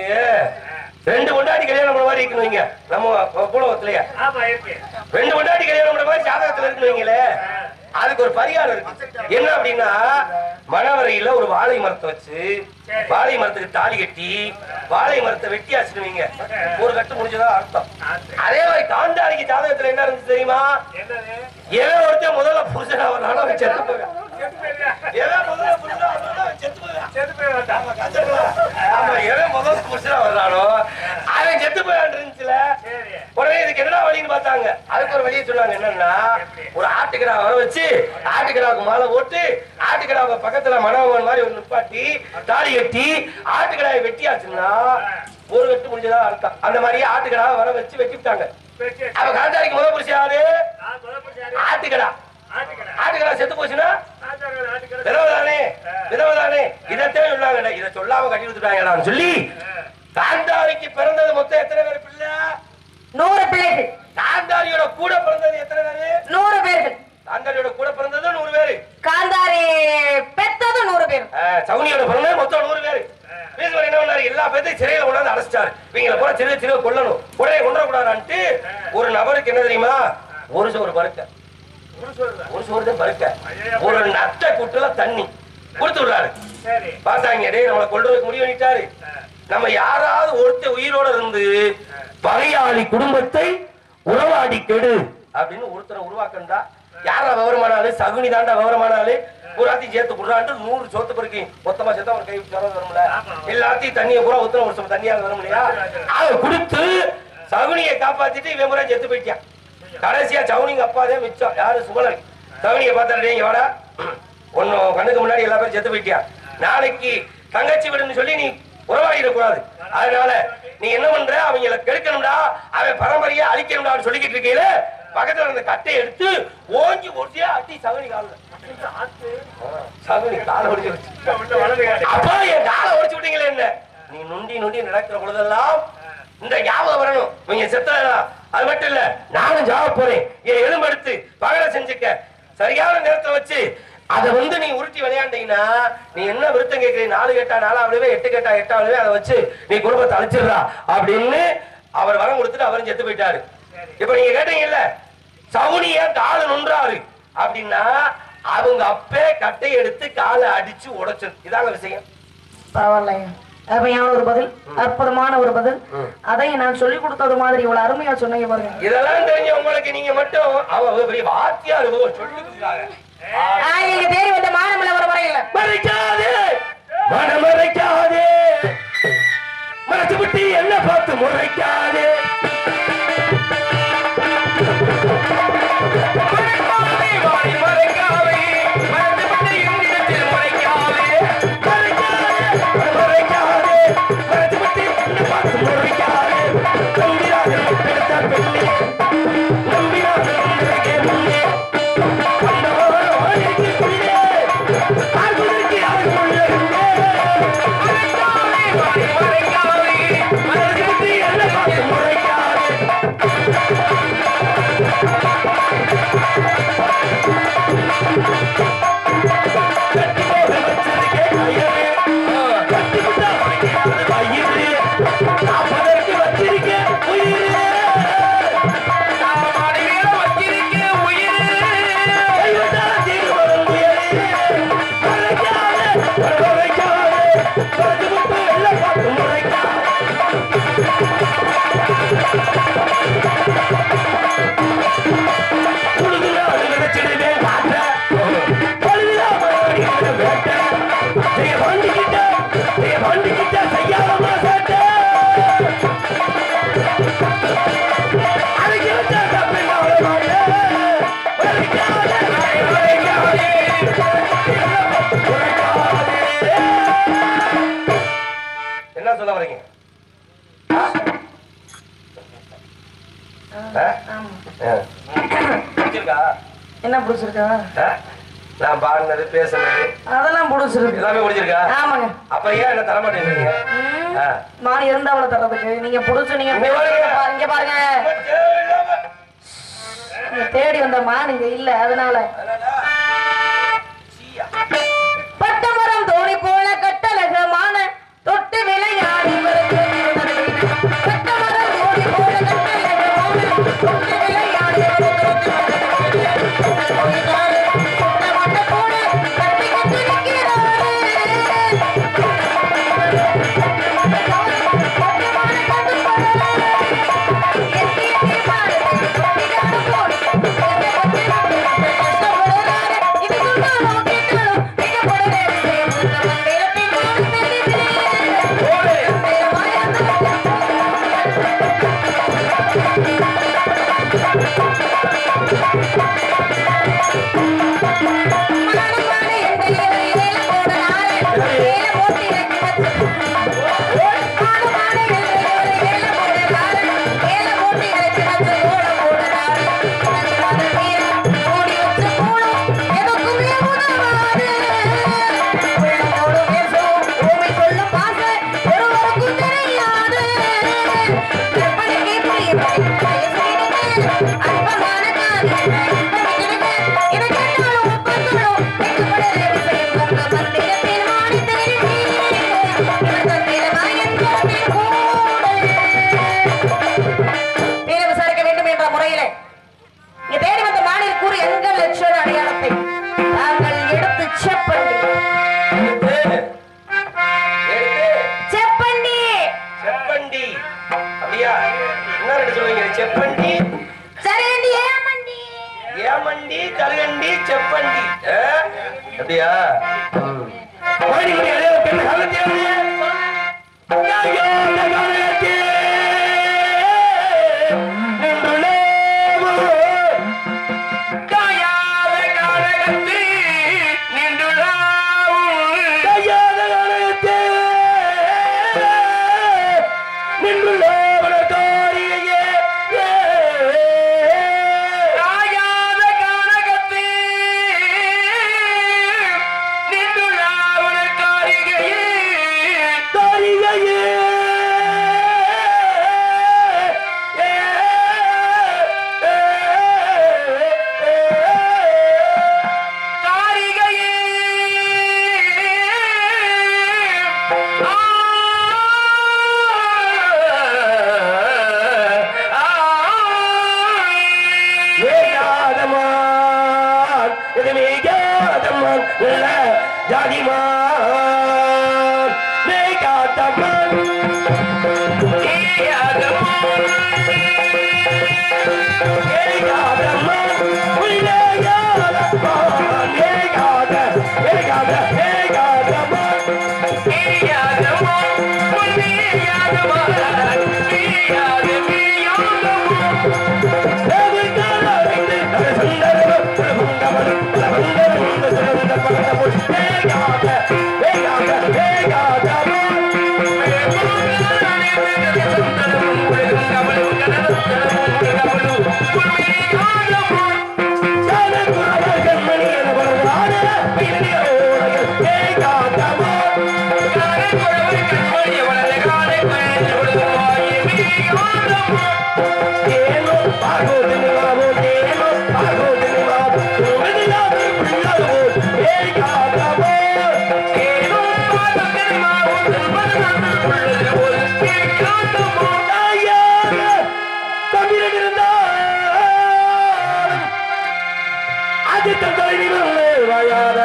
ரெண்டு கொண்டாடி கல்யாணம் பண்ண மாதிரி இருக்கணும் இங்க நம்ம குலவத்திலேயே ஆமா இருக்கு ரெண்டு கொண்டாடி கல்யாணம் பண்ண மாதிரி ஜாதகத்துல இருக்குன்னு வைங்களே அதுக்கு ஒரு பரிகாரம் இருக்கு என்ன அப்படின்னா மணவரையில ஒரு வாழை மரத்தை வச்சு வாழை மரத்துக்கு தாலி கட்டி வாழை மரத்தை வெட்டி வச்சுடுவீங்க ஒரு கட்டு முடிஞ்சதா அர்த்தம் அதே மாதிரி காந்தாரிக்கு ஜாதகத்துல என்ன இருந்துச்சு தெரியுமா என்னது எவன் ஒருத்தன் முதல்ல புருஷனா வர்றானோ அவன் செத்து போவான் செத்து போயிருவியா? எவன் முதல்ல புருஷனா வர்றானோ அவன் செத்து போவான் செத்து போய் வந்தா ஆமா, கஷ்டங்களா? ஆமா, எவன் முதல்ல புருஷனா வர்றானோ அவன் செத்து போயான் இருந்துச்சுல சரி உடனே இதுக்கு என்னடா வழின்னு பார்த்தாங்க அதுக்கு ஒரு வழியை சொன்னாங்க என்னன்னா ஒரு ஆட்டுக்கடா வர வச்சு ஆட்டுக்கடாவுக்கு மாலை போட்டு ஆட்டுக்கடாவை பக்கத்துல மணவன் மாதிரி ஒரு நிப்பாட்டி தாலி கட்டி ஆட்டுக்கடாவை வெட்டியாச்சுன்னா ஒரு வெட்டு முடிஞ்சதா அர்த்தம் அந்த மாதிரியே ஆட்டுக்கடாவை வர வச்சு வெட்டிவிட்டாங்க பெற்று அவ காந்தாரிக்கு முதல் புருஷன் யாரு நான் குழப்பச்சாரு ஆட்டுக்கடா ஆட்டுக்கடை ஆட்டுக்கடா செத்து போச்சுன்னா ஆட்டுக்கடை ஆட்டுக்கடை விதவதானே விதவதானே இதத்தான் சொன்னாங்க இதை சொல்லாம கட்டி கொடுத்துட்டாங்களான்னு சொல்லி காந்தாரிக்கு பிறந்தது மொத்தம் எத்தனை பேர் பிள்ளை நூறு பிள்ளைகள் காந்தாரியோட கூட பிறந்தது எத்தனை பேரு நூறு பேர்கள் காந்தாரியோட கூட பிறந்தது நூறு பேரு காந்தாரி பெத்தது நூறு பேர் ஆஹ், சவுனியோட பிறந்தது மொத்தம் நூறு பேரு பீஸ்வர் என்ன பண்ணாரு எல்லா பேர்த்தையும் சிறையில கொண்டாந்து அடைச்சிட்டாரு இவங்களை போல சிறு சிறு கொல்லணும் உடனே கொண்டக்கூடாதான்ட்டு ஒரு நபருக்கு என்ன தெரியுமா ஒரு சோறு பருக்க ஒரு சொல்றேன் ஒரு சோறு தான் பருக்க ஒரு நத்த குட்டுல தண்ணி கொடுத்து விடுறாரு சரி பார்த்தாங்க டேய் நம்மளை கொல்றதுக்கு முடிவு பண்ணிட்டாரு நம்ம யாராவது ஒருத்தர் உயிரோட இருந்து பகையாளி குடும்பத்தை உறவாடி கெடு அப்படின்னு ஒருத்தரை உருவாக்கண்டா யாரா விவரமான ஆளு சகுனி தாண்டா விவரமான ஆளு பூராத்தையும் சேர்த்து குடுறான்ட்டு நூறு சோத்து பிறகு மொத்தமா சேர்த்தா ஒரு கை ஜரம் வரும்ல எல்லாத்தையும் தண்ணியை பூரா ஊத்துன ஒரு சம தண்ணியாக வரும் இல்லையா அதை கொடுத்து சகுனியை காப்பாத்திட்டு இவன் பூரா செத்து போயிட்டான் கடைசியா சவுனிங்க அப்பாதே மிச்சம் யாரு சுமலன் சகுனியை பார்த்தாரு "டேய், இங்க வாடா ஒன்னும் கண்ணுக்கு முன்னாடி எல்லா பேரும் செத்து போயிட்டியா நாளைக்கு தங்கச்சி விடுன்னு சொல்லி நீ உறவாடிடக்கூடாது அதனால நீ என்ன பண்ற அவங்கள கெடுக்கணும்டா அவன் பரம்பரையா அழிக்கணும்டான்னு சொல்லிக்கிட்டு இருக்கையில பக்கத்துல இருந்த கட்டையை எடுத்து ஓங்கி ஒட்டியா அட்டி சகுனி காலில் சகுனி காலை ஒடிச்சு வச்சு வலது காட்டு அப்பா என் காலை ஒடிச்சு விட்டீங்களே என்ன நீ நுண்டி நுண்டி நடக்கிற பொழுதெல்லாம் இந்த ஞாபகம் வரணும் நீங்க செத்தா அது மட்டும் இல்ல நானும் ஜாவ போறேன் என் எலும்பெடுத்து பகல செஞ்சுக்க சரியான நேரத்துல வச்சு அதை வந்து நீ உருட்டி விளையாண்டீங்கன்னா நீ என்ன விருத்தம் கேட்கிறீ நாலு கேட்டா நாலாவதுவே எட்டு கேட்டா எட்டாவதுவே அதை வச்சு நீ குடும்பத்தை அழிச்சிடுறா அப்படின்னு அவர் வரம் கொடுத்துட்டு அவரும் செத்து போயிட்டாரு இப்ப நீங்க கேட்டீங்கல்ல சவுனிய காலை நுன்றாரு அப்படின்னா அவங்க அப்பே கட்டை எடுத்து காலை அடிச்சு உடைச்சது இதாங்க விஷயம் பரவாயில்லைங்க அருமையான ஒரு பதில் அற்புதமான ஒரு பதில் அதையும் நான் சொல்லி கொடுத்தது மாதிரி இவ்வளவு அருமையா சொன்னீங்க பாருங்க இதெல்லாம் தெரிஞ்ச உங்களுக்கு நீங்க மட்டும் அவ அவ பெரிய வாத்தியார் இவங்க சொல்லி கொடுக்குறாங்க ஆ, நீங்க தேடி வந்த மானமல ஒரு முறையில் மறைக்காதே மனமறைக்காதே மறைச்சு விட்டு என்ன பார்த்து முறைக்காதே மறைக்காதே, வாடி மறைக்காதே. மறைச்சு விட்டு என்னிடத்தில் முறைக்காதே. மறைக்காதே, மறைக்காதே. மறைச்சு விட்டு என்ன பார்த்து முறைக்காதே. நம்பினார்கள் பெற்ற பெண்ணே. நம்பினார்கள் உங்களுக்கே முன்னே. அந்த வாழைக்கு உள்ளே. ஆகுதற்கு ஆகுள்ளே. மறைக்காதே, வாடி மறைக்காதே. மறைச்சு விட்டு என்ன பார்த்து முறைக்காதே. கட்டி போக வச்சிருக்கேன் கயிறு. கட்டி விட்டா வைக்கிறது வயிறு. காப்பதற்கு வச்சிருக்கேன் உயிரு. நான் மனைவியில வச்சிருக்கேன் உயிரு. கைவிட்டா தீர்வு வரும் உயிரு. மறைக்காதே, மறைக்காதே. மறைச்சு விட்டு எல்லாம் பார்த்து முறைக்காதே. உழுதுனா நினைச்சிடுவேன் காட்ட. பழுதுனா மறுபடியும் வேட்ட. செய்ய வாண்டிக்கிட்ட, செய்ய வாண்டிக்கிட்ட செய்யாதமா சேட்ட. அதுக்கு வச்சா தப்பி மாற மாட்டேன். வலிக்காதே, வலிக்காதே. என்ன சொல்ல வரீங்க ஆ? ஆ? ஆ. பிடிச்சிருக்கா என்ன பிடிச்சிருக்கா ஆ? நான் பாடினது பேசுனது அதெல்லாம் பிடிச்சிருக்கு எல்லாமே பிடிச்சிருக்கா ஆமாங்க அப்ப ஏன் என்ன தர மாட்டேங்கிறீங்க ம். ஆ. நான் இருந்தாவள தர்றதுக்கு நீங்க புடிச்சு நீங்க இங்க பாருங்க. இங்க பாருங்க சும்மா தேவையில்லாம. நீங்க தேடி வந்த மான் இங்க இல்ல அதனால அதனால, சீயா. பட்டமரம் தோணி போல கட்டழகமான தொட்டு விளையாடி வருது பட்டமரம் தோணி போல கட்டழகமான தொட்டு விளையாடி வருது மட்ட போல கட்டி கட்டி நிற்கிறாரு பட்டமான கண்டு படல எத்தி எத்தி பாரு தொட்டிகாடு போடு கஷ்டப்படுறாரு இது சொன்னாலும் கேட்டாலும் மிகப்படலே மந்திரத்தின் போது தெரியுது அற்பமான காரியம் எனக்கு என்னாலும் ஒப்பந்தம் எனக்கு படலே விஷயம் வந்த மந்திரத்தில் மாடி தெரிவி செப்பண்டி ஆ? அப்படியா ம். வாடி, வாடி, அதே ஒரு பெண்ணு காலத்தே வாடி. ஐயோ, இந்த காலத்தே நின்றுள்ளேவோ. காயாத கானகத்தே நின்றுள்ளாவும். காயாத கானகத்தே நின்றுள்ளவன காரிகையே. காயாத கானகத்தே நின்றுள்ளவன காரிகையே. காரிகையே. காரிகையே. ஏகாதமான் இது மேகாதமான் உள்ள ஜாதிமான் மேகாதமான் ஏகாதமான் உள்ள ஏகாதமான் ஏகாத ஏகாத ஏகாதமான் ஏகாதமான் உள்ள ஏகாதமான் ஏகாதமான் ஏனோ பாகோதனி மாமோ ஏனோ பாகோதனி மாமோ உங்களாக உள்ளதோ ஏகாதமோ ஏனோ பாகோதனி மாமோ உங்களாக உள்ளதோ ஏகாதமோ தாயாக தமிழன் இருந்தால் அது தந்தையிலே வாயாத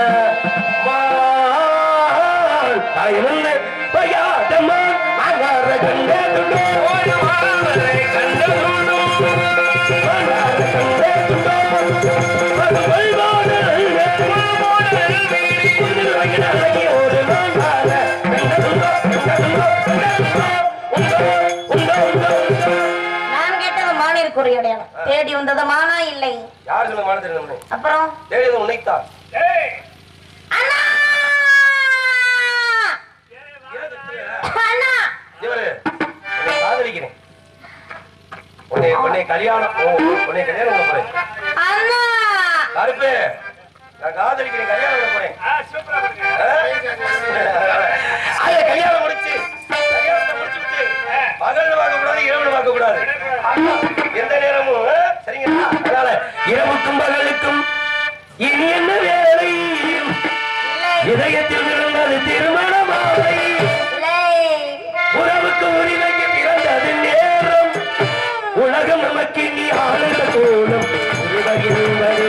மான் தாயிலே வாயாத மான் அங்கார கண்டே துண்டோ ஒரு மாவரை கண்டே துண்டோ அங்கார கண்டே துண்டோ அது வைவாத வைவாத குதிரை வகின அழகி ஒரு மாங்கார கண்டே துண்டோ கண்டே துண்டோ கண்டே துண்டோ உண்டோ உண்டோ உண்டோ உண்டோ நான் கேட்டது மானிற்கு ஒரு இடையாளம் தேடி வந்தது மானா இல்லை யார் சொல்ல மானு தெரியும் அப்புறம் தேடியது உன்னைத்தான் ஏய் அண்ணா அண்ணா இவரு உன்னை காதலிக்கிறேன் உன்னை உன்னை கல்யாணம் ஓ, உன்னை கல்யாணம் பண்ண போறேன் அண்ணா கருப்பு நான் காதலிக்கிறேன் கல்யாணம் பண்ண போறேன் ஆ சூப்பரா பண்ணுங்க ஆ? அதை கல்யாணம் முடிச்சு கல்யாணத்தை முடிச்சு விட்டு பகல் பார்க்க கூடாது இரவு பார்க்க கூடாது எந்த நேரமும் ஆ? சரிங்களா அதனால இரவுக்கும் பகலுக்கும் இனி என்ன வேலை இதயத்தில் விழுந்தது திருமண மாலை இல்லை உறவுக்கு உரிமைக்கு பிறந்தது நேரம் உலகம் நமக்கு நீ ஆளுக தோணும் இருவகிருந்தது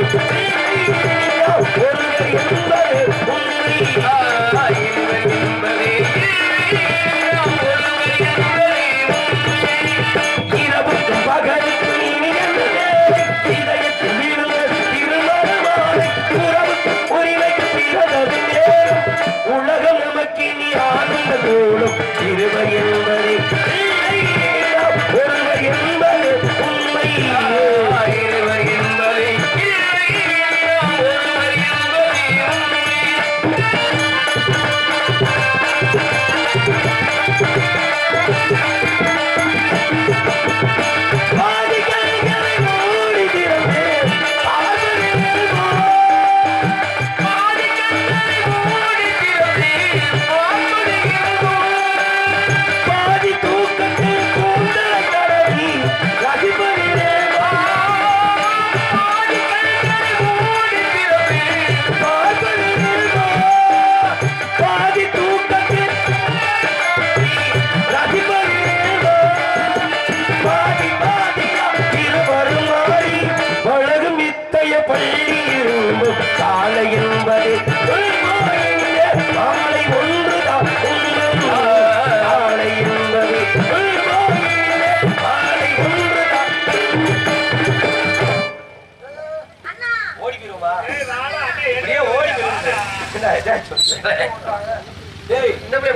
ஒருவர் என்பது உண்மை ஆ, இருவர் என்பதே ஒருவர் என்பதே உண்மை. இரவுக்கும் பகல்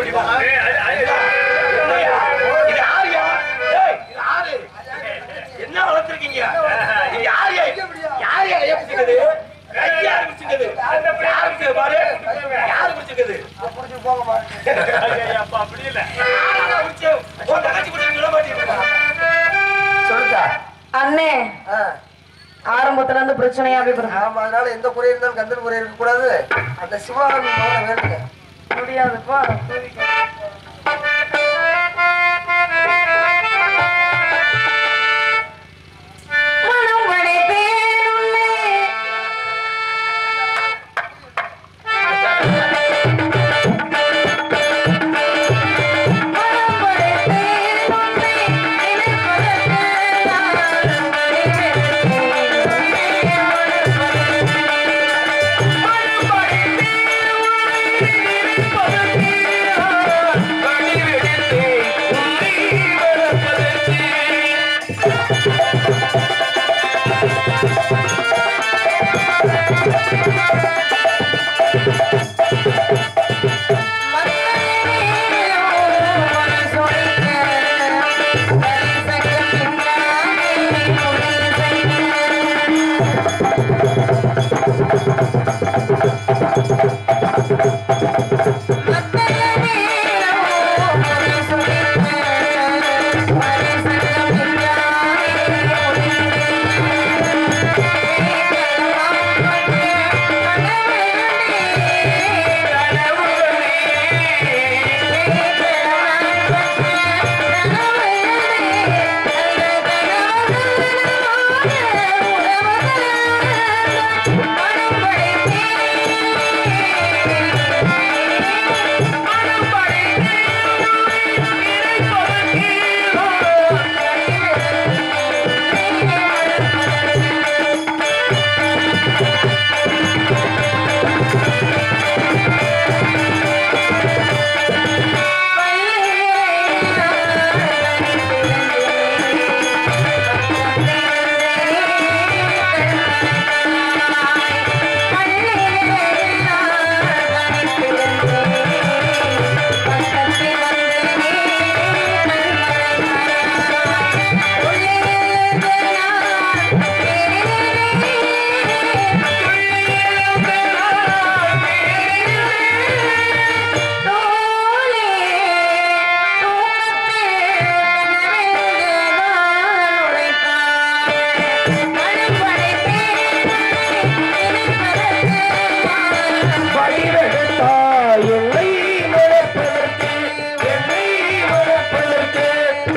முடியுமா ஏய், அது- அது- என்னய்யா? இது யாருயா? ஏய், இது யாரு? என்ன வளர்த்திருக்கீங்க இது யாருயா? யாருயா கையை பிடிச்சிருக்குது? கை யாரு பிடிச்சிருக்குது? யாரு பிடிச்சது பாரு. யாரு பிடிச்சிருக்குது? புடிச்சு போங்கம்மா ஐயா, அப்பா, அப்படி இல்ல யாரா பிடிச்சது? உன் தங்கச்சி பிடிச்சிருக்கு, விட மாட்டேங்குது. சொல்லுதா அண்ணே ஆ, ஆரம்பத்துல இருந்து பிரச்சனையாவே வரும் ஆமா அதனால எந்த குறை இருந்தாலும் கந்தன் குறை இருக்க கூடாது அந்த சிவகாமி மகனை வேண்டுங்க முடியாதுப்பா மனம் படைத்தேன் உன்னை. மனம் படைத்தேன் உன்னை, நினைப்பதற்கு நான் நினைத்தேன். மனம் படைத்தேன் மனம் படைத்தேன் என்னை மணப்பதற்கு என்னை மணப்பதற்கு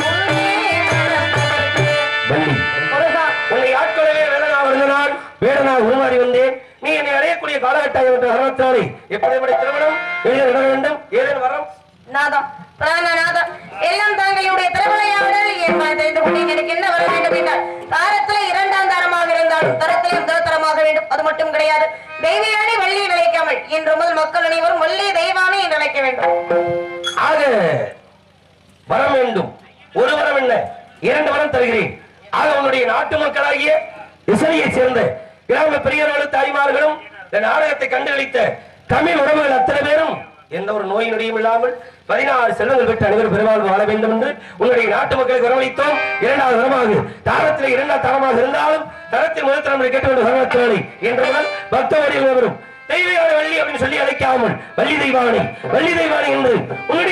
வள்ளி உன்னை ஆட்களவே வேடனா வருந்தனால் வேடனா உருமாறி வந்தேன் நீ என்னை அடையக்கூடிய காலகட்டம் என்ற காரணத்தாலே எப்படி திருமணம் எழுத விட வேண்டும் ஏதேனும் வரம் நாதம் பிராணநாதம் எல்லாம் தாங்களுடைய திருவிளையாடல் என்பதை தெரிந்து கொண்டேன் எனக்கு என்ன வர வேண்டும் என்றால் தாரத்திலே இரண்டாம் தரமாக இருந்தாலும் தரத்திலே முதல் தரமாக வேண்டும் அது மட்டும் கிடையாது தெய்வயானி வள்ளி நிலைக்காமல் இன்று முதல் மக்கள் அனைவரும் வள்ளி தெய்வானி என்று அழைக்க வேண்டும் ஆக வரம் வேண்டும் ஒரு வரம் என்ன இரண்டு வரம் தருகிறேன் ஆக உன்னுடைய நாட்டு மக்களாகிய இசையை சேர்ந்த கிராம பெரியவர்களும் தாய்மார்களும் இந்த நாடகத்தை கண்டுகளித்த தமிழ் உறவுகள் அத்தனை பேரும் எந்த ஒரு நோய் நொடியும் இல்லாமல் பதினாறு செல்வங்கள் பெற்று அனைவரும் பெருமாள் வாழ வேண்டும் என்று உன்னுடைய நாட்டு மக்களுக்கு வரவழைத்தோம் இரண்டாவது தரமாக தாரத்தில் இரண்டாம் தரமாக இருந்தாலும் தரத்தில் முதல் தரம் கேட்டு கொண்ட சர்வத்தினாலே என்று முதல் பக்தவடிகள் வரும் தெய்வயான வள்ளி அப்படின்னு சொல்லி அழைக்காமல் வள்ளி தெய்வானை வள்ளி தெய்வானை என்று உன்னுடைய